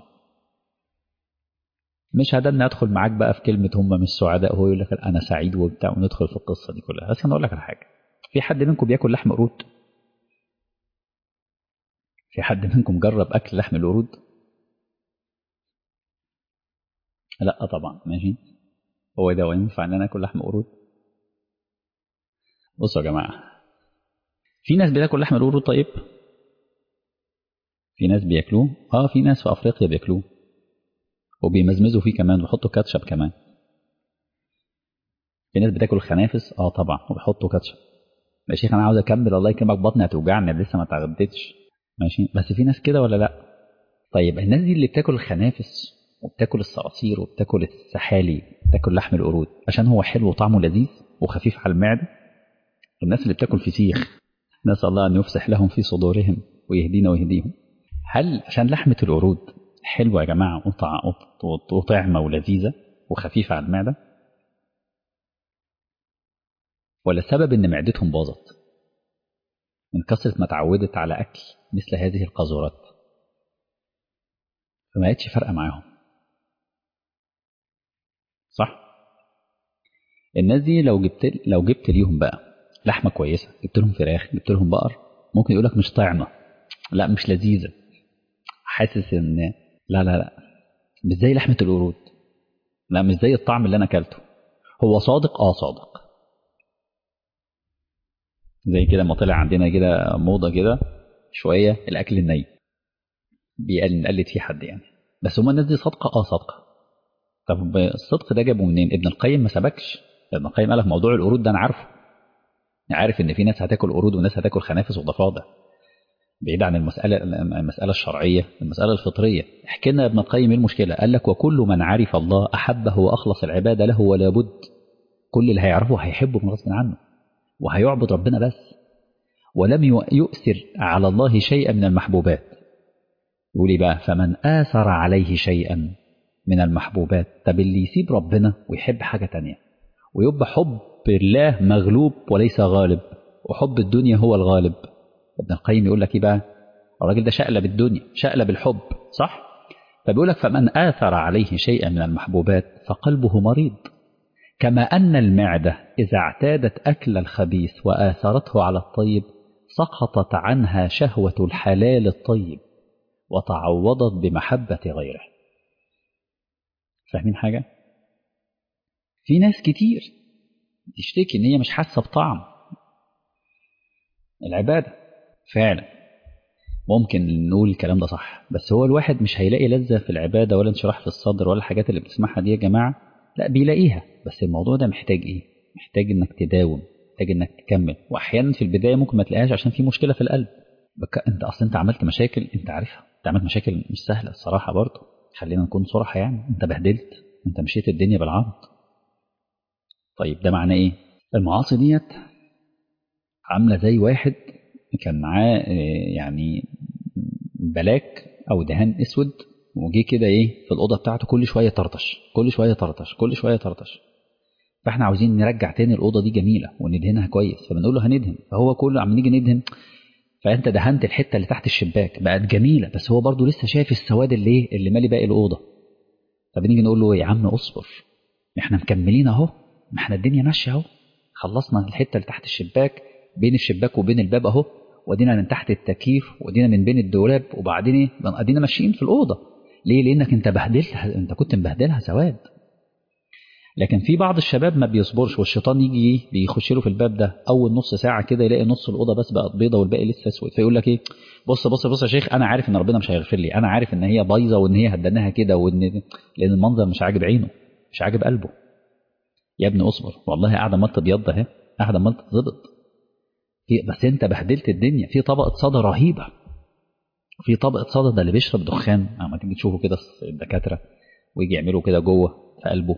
مش هدلنا ادخل معاك بقى في كلمة هم مش سعداء هو يقول لك انا سعيد وبتاع وندخل في القصة دي كلها بس انا اقول لك على حاجة في حد منكم بياكل لحم قرود في حد منكم جرب اكل لحم القرود لا طبعا ماشي هو ده ينفع ان انا اكل لحم قرود بصوا يا جماعه في ناس بتاكل لحم القرود طيب في ناس بياكلوه اه في ناس في افريقيا بياكلوه وبيمزمزوا فيه كمان ويحطوا كاتشب كمان في ناس بتاكل الخنافس اه طبعا وبيحطوا كاتشب يا شيخ انا عاوز اكمل الله يكرمك بطني هتوجعني لسه ما اتغديتش ماشي بس في ناس كده ولا لا طيب الناس دي اللي بتاكل الخنافس وبتاكل الصراصير وبتاكل السحالي بتاكل لحم القرود عشان هو حلو وطعمه لذيذ وخفيف على المعده الناس اللي بتاكل فسيخ نسال الله ان يفسح لهم في صدورهم ويهدينا ويهديهم هل عشان لحمه القرود حلوه يا جماعه وطعمه ولذيذه وخفيفه على المعده ولا السبب ان معدتهم باظت من كثره ما اتعودت على اكل مثل هذه القاذورات فما بقتش فارقه معاهم صح الناس دي لو جبت لو جبت ليهم بقى لحمه كويسه جبت لهم فراخ جبت لهم بقر ممكن يقول لك مش طعمه لا مش لذيذه حاسس ان لا لا لا مش زي لحمه القرود لا مش زي الطعم اللي انا اكلته هو صادق اه صادق زي كده ما طلع عندنا كده موضه كده شويه الاكل الني بيقلد فيه حد يعني بس هما الناس دي صادقه اه صادقه طب الصدق ده جابه منين ابن القيم ما سبكش ابن القيم قال لك موضوع القرود ده انا عارفه عارف ان في ناس هتاكل قرود وناس هتاكل خنافس وضفادع بعيد عن المسألة المسألة الشرعية المسألة الفطرية احكي لنا ابن القيم ايه المشكلة قال لك وكل من عرف الله أحبه وأخلص العبادة له ولا بد كل اللي هيعرفه هيحبه من غصب عنه وهيعبد ربنا بس ولم يؤثر على الله شيئا من المحبوبات يقول لي بقى فمن آثر عليه شيئا من المحبوبات طب اللي يسيب ربنا ويحب حاجة تانية ويبقى حب الله مغلوب وليس غالب وحب الدنيا هو الغالب ابن القيم يقول لك ايه بقى الراجل ده شقلب الدنيا شقلب الحب صح فبيقول لك فمن آثر عليه شيئا من المحبوبات فقلبه مريض كما أن المعدة إذا اعتادت أكل الخبيث وآثرته على الطيب سقطت عنها شهوة الحلال الطيب وتعوضت بمحبة غيره فاهمين حاجة؟ في ناس كتير تشتكي إن هي مش حاسة بطعم العبادة فعلا ممكن نقول الكلام ده صح بس هو الواحد مش هيلاقي لذة في العبادة ولا انشراح في الصدر ولا الحاجات اللي بتسمعها دي يا جماعة لا بيلاقيها بس الموضوع ده محتاج ايه محتاج انك تداوم محتاج انك تكمل واحيانا في البداية ممكن ما تلاقيهاش عشان في مشكلة في القلب بك انت اصلا انت عملت مشاكل انت عارفها انت عملت مشاكل مش سهلة الصراحة برضه خلينا نكون صراحة يعني انت بهدلت انت مشيت الدنيا بالعرض طيب ده معناه ايه المعاصي ديت عاملة زي واحد كان معاه يعني بلاك او دهان اسود وجي كده ايه في الاوضه بتاعته كل شويه طرطش كل شويه طرطش كل شويه طرطش فاحنا عاوزين نرجع تاني الاوضه دي جميله وندهنها كويس فبنقول له هندهن فهو كله عم نيجي ندهن فانت دهنت الحته اللي تحت الشباك بقت جميله بس هو برضه لسه شايف السواد اللي ايه اللي مالي باقي الاوضه فبنيجي نقول له يا عم اصبر احنا مكملين اهو ما احنا الدنيا ماشيه اهو خلصنا الحته اللي تحت الشباك بين الشباك وبين الباب اهو ودينا من تحت التكييف ودينا من بين الدولاب وبعدين ايه ادينا ماشيين في الاوضه ليه لانك انت بهدلت انت كنت مبهدلها سواد لكن في بعض الشباب ما بيصبرش والشيطان يجي بيخش له في الباب ده اول نص ساعه كده يلاقي نص الاوضه بس بقت بيضه والباقي لسه اسود فيقول لك ايه بص بص بص يا شيخ انا عارف ان ربنا مش هيغفر لي انا عارف ان هي بايظه وان هي هدناها كده وان لان المنظر مش عاجب عينه مش عاجب قلبه يا ابني اصبر والله قاعده ما تبيض اهي قاعده ما تتظبط بس انت بهدلت الدنيا في طبقه صدى رهيبه في طبقه صدى ده اللي بيشرب دخان اما تيجي تشوفه كده الدكاتره ويجي يعملوا كده جوه في قلبه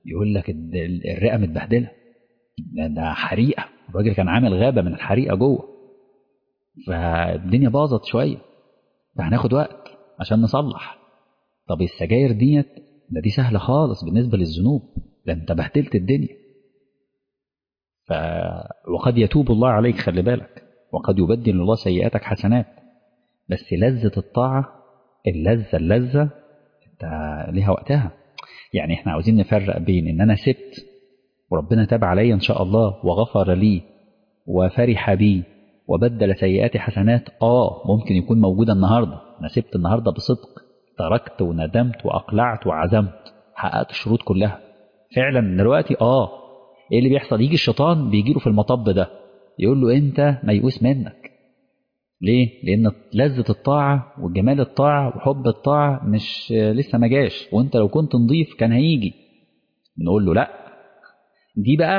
يقول لك الرئه متبهدله ده حريقه الراجل كان عامل غابه من الحريقه جوه فالدنيا باظت شويه فهناخد وقت عشان نصلح طب السجاير ديت ده دي سهله خالص بالنسبه للذنوب ده انت بهدلت الدنيا ف... وقد يتوب الله عليك خلي بالك وقد يبدل الله سيئاتك حسنات بس لذة الطاعة اللذة اللذة انت ليها وقتها يعني احنا عاوزين نفرق بين ان انا سبت وربنا تاب علي ان شاء الله وغفر لي وفرح بي وبدل سيئاتي حسنات اه ممكن يكون موجودة النهاردة انا سبت النهاردة بصدق تركت وندمت واقلعت وعزمت حققت الشروط كلها فعلا دلوقتي اه ايه اللي بيحصل يجي الشيطان بيجي له في المطب ده يقول له انت ميؤوس منك ليه لان لذة الطاعة وجمال الطاعة وحب الطاعة مش لسه ما جاش وانت لو كنت نضيف كان هيجي بنقول له لا دي بقى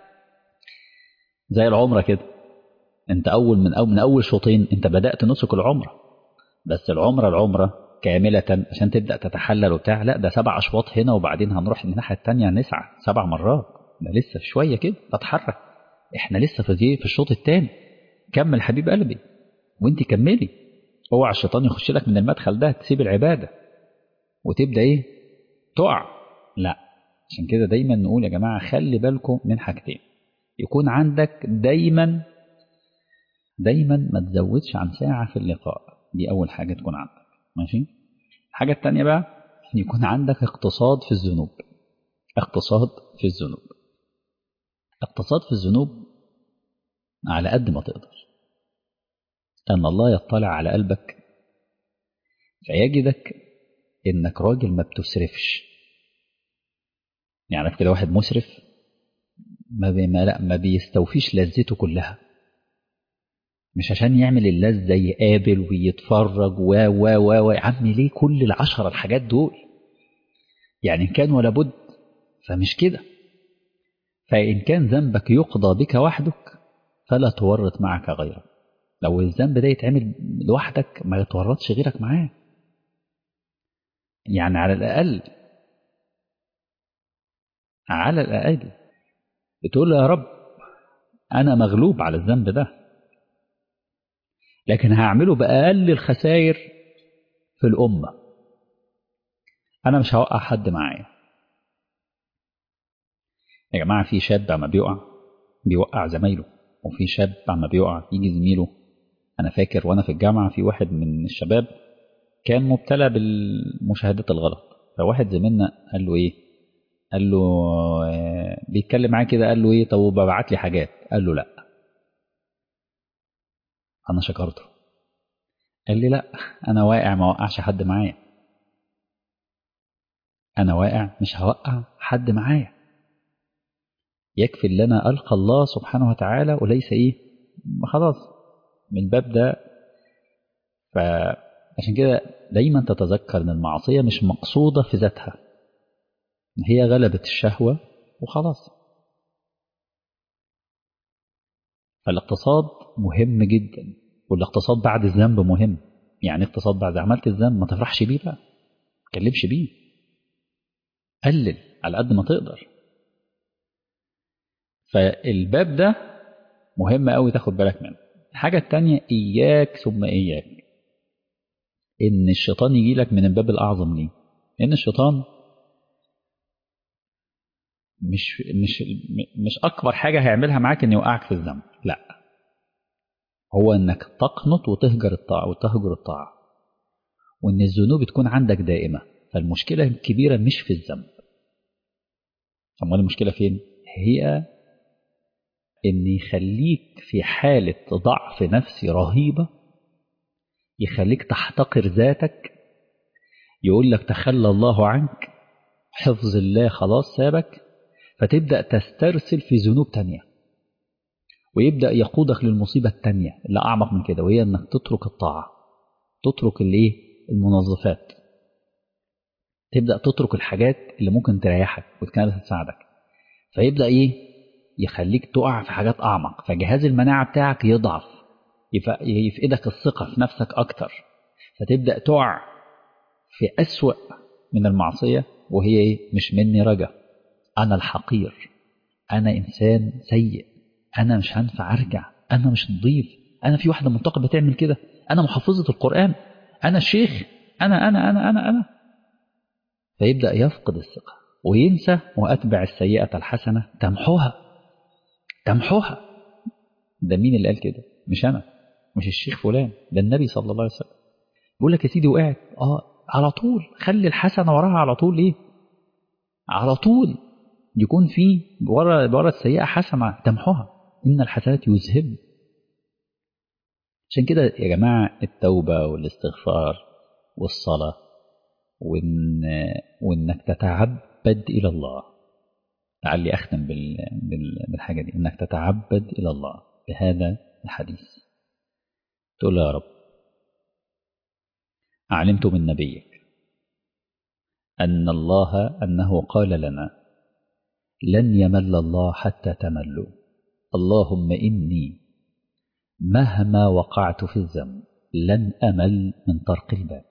زي العمرة كده انت اول من اول من اول شوطين انت بدأت نسك العمرة بس العمرة العمرة كاملة عشان تبدأ تتحلل وبتاع لا ده سبع أشواط هنا وبعدين هنروح الناحية التانية نسعى سبع مرات ده لسه شوية كده بتحرك احنا لسه في في الشوط الثاني كمل حبيب قلبي وانت كملي اوعى الشيطان يخش لك من المدخل ده تسيب العبادة وتبدأ ايه تقع لا عشان كده دايما نقول يا جماعة خلي بالكم من حاجتين يكون عندك دايما دايما ما تزودش عن ساعة في اللقاء دي أول حاجة تكون عندك ماشي الحاجة التانية بقى يكون عندك اقتصاد في الذنوب اقتصاد في الذنوب اقتصاد في الذنوب على قد ما تقدر أن الله يطلع على قلبك فيجدك إنك راجل ما بتسرفش يعني كده واحد مسرف ما, بي ما, لا ما بيستوفيش لذته كلها مش عشان يعمل اللذة يقابل ويتفرج و و و و يا عم ليه كل العشرة الحاجات دول يعني إن كان ولا بد فمش كده فإن كان ذنبك يقضى بك وحدك فلا تورط معك غيرك لو الذنب ده يتعمل لوحدك ما يتورطش غيرك معاه يعني على الأقل على الأقل بتقول له يا رب أنا مغلوب على الذنب ده لكن هعمله بأقل الخسائر في الأمة أنا مش هوقع حد معايا يا جماعة في شاب عما بيقع بيوقع زمايله وفي شاب عما بيقع يجي زميله أنا فاكر وأنا في الجامعة في واحد من الشباب كان مبتلى بالمشاهدات الغلط فواحد زميلنا قال له إيه قال له بيتكلم معاه كده قال له إيه طب ببعت لي حاجات قال له لأ أنا شكرته قال لي لأ أنا واقع ما وقعش حد معايا أنا واقع مش هوقع حد معايا يكفي اللي أنا ألقى الله سبحانه وتعالى وليس إيه خلاص من الباب ده فعشان كده دايما تتذكر ان المعصية مش مقصودة في ذاتها هي غلبت الشهوة وخلاص فالاقتصاد مهم جدا والاقتصاد بعد الذنب مهم يعني اقتصاد بعد عملت الذنب ما تفرحش بيه بقى ما تكلمش بيه قلل على قد ما تقدر فالباب ده مهم قوي تاخد بالك منه الحاجة التانية إياك ثم إياك إن الشيطان يجي لك من الباب الأعظم ليه إن الشيطان مش مش مش أكبر حاجة هيعملها معاك إن يوقعك في الذنب لا هو إنك تقنط وتهجر الطاعة وتهجر الطاعة وإن الذنوب تكون عندك دائمة فالمشكلة الكبيرة مش في الذنب أمال المشكلة فين؟ هي إن يخليك في حالة ضعف نفسي رهيبة يخليك تحتقر ذاتك يقول لك تخلى الله عنك حفظ الله خلاص سابك فتبدأ تسترسل في ذنوب تانية ويبدأ يقودك للمصيبة التانية اللي أعمق من كده وهي أنك تترك الطاعة تترك الايه المنظفات تبدأ تترك الحاجات اللي ممكن تريحك وكانت تساعدك فيبدأ ايه يخليك تقع في حاجات أعمق فجهاز المناعة بتاعك يضعف يفقدك الثقة في نفسك أكتر فتبدأ تقع في أسوأ من المعصية وهي إيه؟ مش مني رجا أنا الحقير أنا إنسان سيء أنا مش هنفع أرجع أنا مش نظيف أنا في واحدة منتقبة تعمل كده أنا محافظة القرآن أنا الشيخ أنا أنا أنا أنا أنا فيبدأ يفقد الثقة وينسى وأتبع السيئة الحسنة تمحوها تمحوها ده مين اللي قال كده مش أنا مش الشيخ فلان ده النبي صلى الله عليه وسلم بيقول لك يا سيدي وقعت اه على طول خلي الحسنة وراها على طول ايه على طول يكون في ورا ورا السيئة حسنة تمحوها إن الحسنات يذهب عشان كده يا جماعة التوبة والاستغفار والصلاة وإن وإنك تتعبد إلى الله لعلي أختم بال... بال... بالحاجة دي إنك تتعبد إلى الله بهذا الحديث تقول يا رب علمت من نبيك أن الله أنه قال لنا لن يمل الله حتى تملوا اللهم إني مهما وقعت في الذنب لن أمل من طرق الباب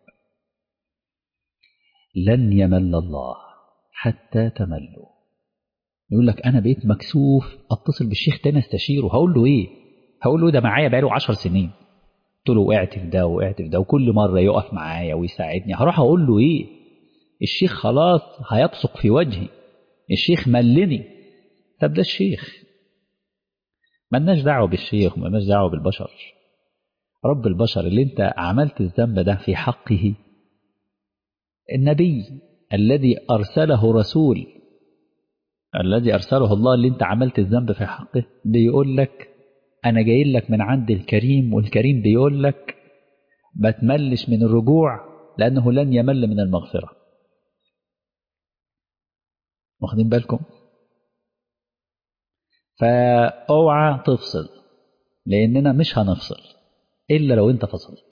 لن يمل الله حتى تملوا يقول لك أنا بقيت مكسوف أتصل بالشيخ تاني استشيره هقول له إيه هقول له ده معايا بقاله عشر سنين قلت له وقعت في ده وقعت في ده وكل مرة يقف معايا ويساعدني هروح أقول له إيه الشيخ خلاص هيبصق في وجهي الشيخ ملني طب ده الشيخ ملناش دعوة بالشيخ وملناش دعوة بالبشر رب البشر اللي انت عملت الذنب ده في حقه النبي الذي أرسله رسول الذي أرسله الله اللي انت عملت الذنب في حقه بيقول لك أنا جاي لك من عند الكريم والكريم بيقول لك ما تملش من الرجوع لأنه لن يمل من المغفرة واخدين بالكم فاوعى تفصل لأننا مش هنفصل إلا لو أنت فصلت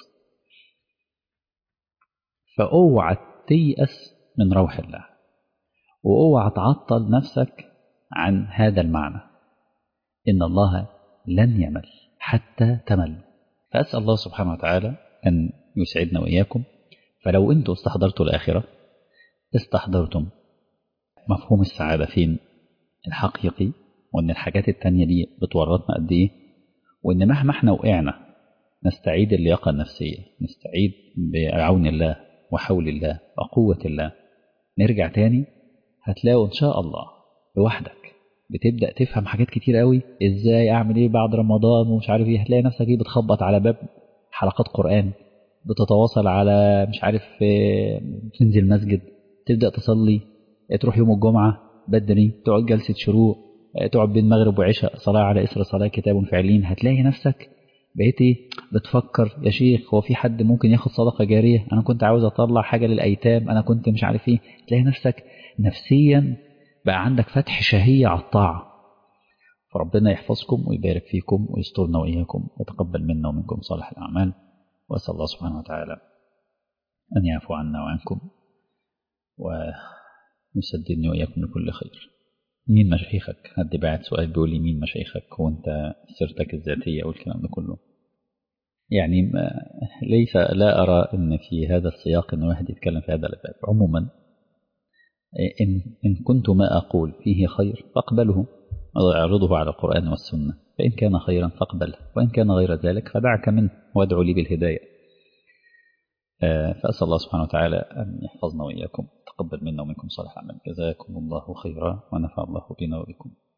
فاوعى تيأس من روح الله واوعى تعطل نفسك عن هذا المعنى إن الله لن يمل حتى تمل فأسأل الله سبحانه وتعالى أن يسعدنا وإياكم فلو أنتم استحضرتوا الآخرة استحضرتم مفهوم السعادة فين الحقيقي وأن الحاجات التانية دي بتورطنا قد إيه وأن مهما احنا وقعنا نستعيد اللياقة النفسية نستعيد بعون الله وحول الله وقوة الله نرجع تاني هتلاقوا إن شاء الله لوحدك بتبدأ تفهم حاجات كتير قوي ازاي اعمل ايه بعد رمضان ومش عارف ايه هتلاقي نفسك ايه بتخبط على باب حلقات قرآن بتتواصل على مش عارف تنزل مسجد تبدأ تصلي تروح يوم الجمعة بدري تقعد جلسة شروق تقعد بين مغرب وعشاء صلاة على إسر صلاة كتاب فعلين هتلاقي نفسك بقيت ايه بتفكر يا شيخ هو في حد ممكن ياخد صدقة جارية انا كنت عاوز اطلع حاجة للأيتام انا كنت مش عارف ايه تلاقي نفسك نفسيا بقى عندك فتح شهية على الطاعة فربنا يحفظكم ويبارك فيكم ويسترنا وإياكم ويتقبل منا ومنكم صالح الأعمال وأسأل الله سبحانه وتعالى أن يعفو عنا وعنكم ويسددني وإياكم لكل خير مين مشايخك حد بعت سؤال بيقول لي مين مشايخك وانت سيرتك الذاتية والكلام ده كله يعني ليس لا أرى أن في هذا السياق أن واحد يتكلم في هذا الباب عموما إن, إن كنت ما أقول فيه خير فاقبله واعرضه على القرآن والسنة فإن كان خيرا فاقبله وإن كان غير ذلك فدعك منه وادعو لي بالهداية فأسأل الله سبحانه وتعالى أن يحفظنا وإياكم تقبل منا ومنكم صالح العمل جزاكم الله خيرا ونفع الله بنا وبكم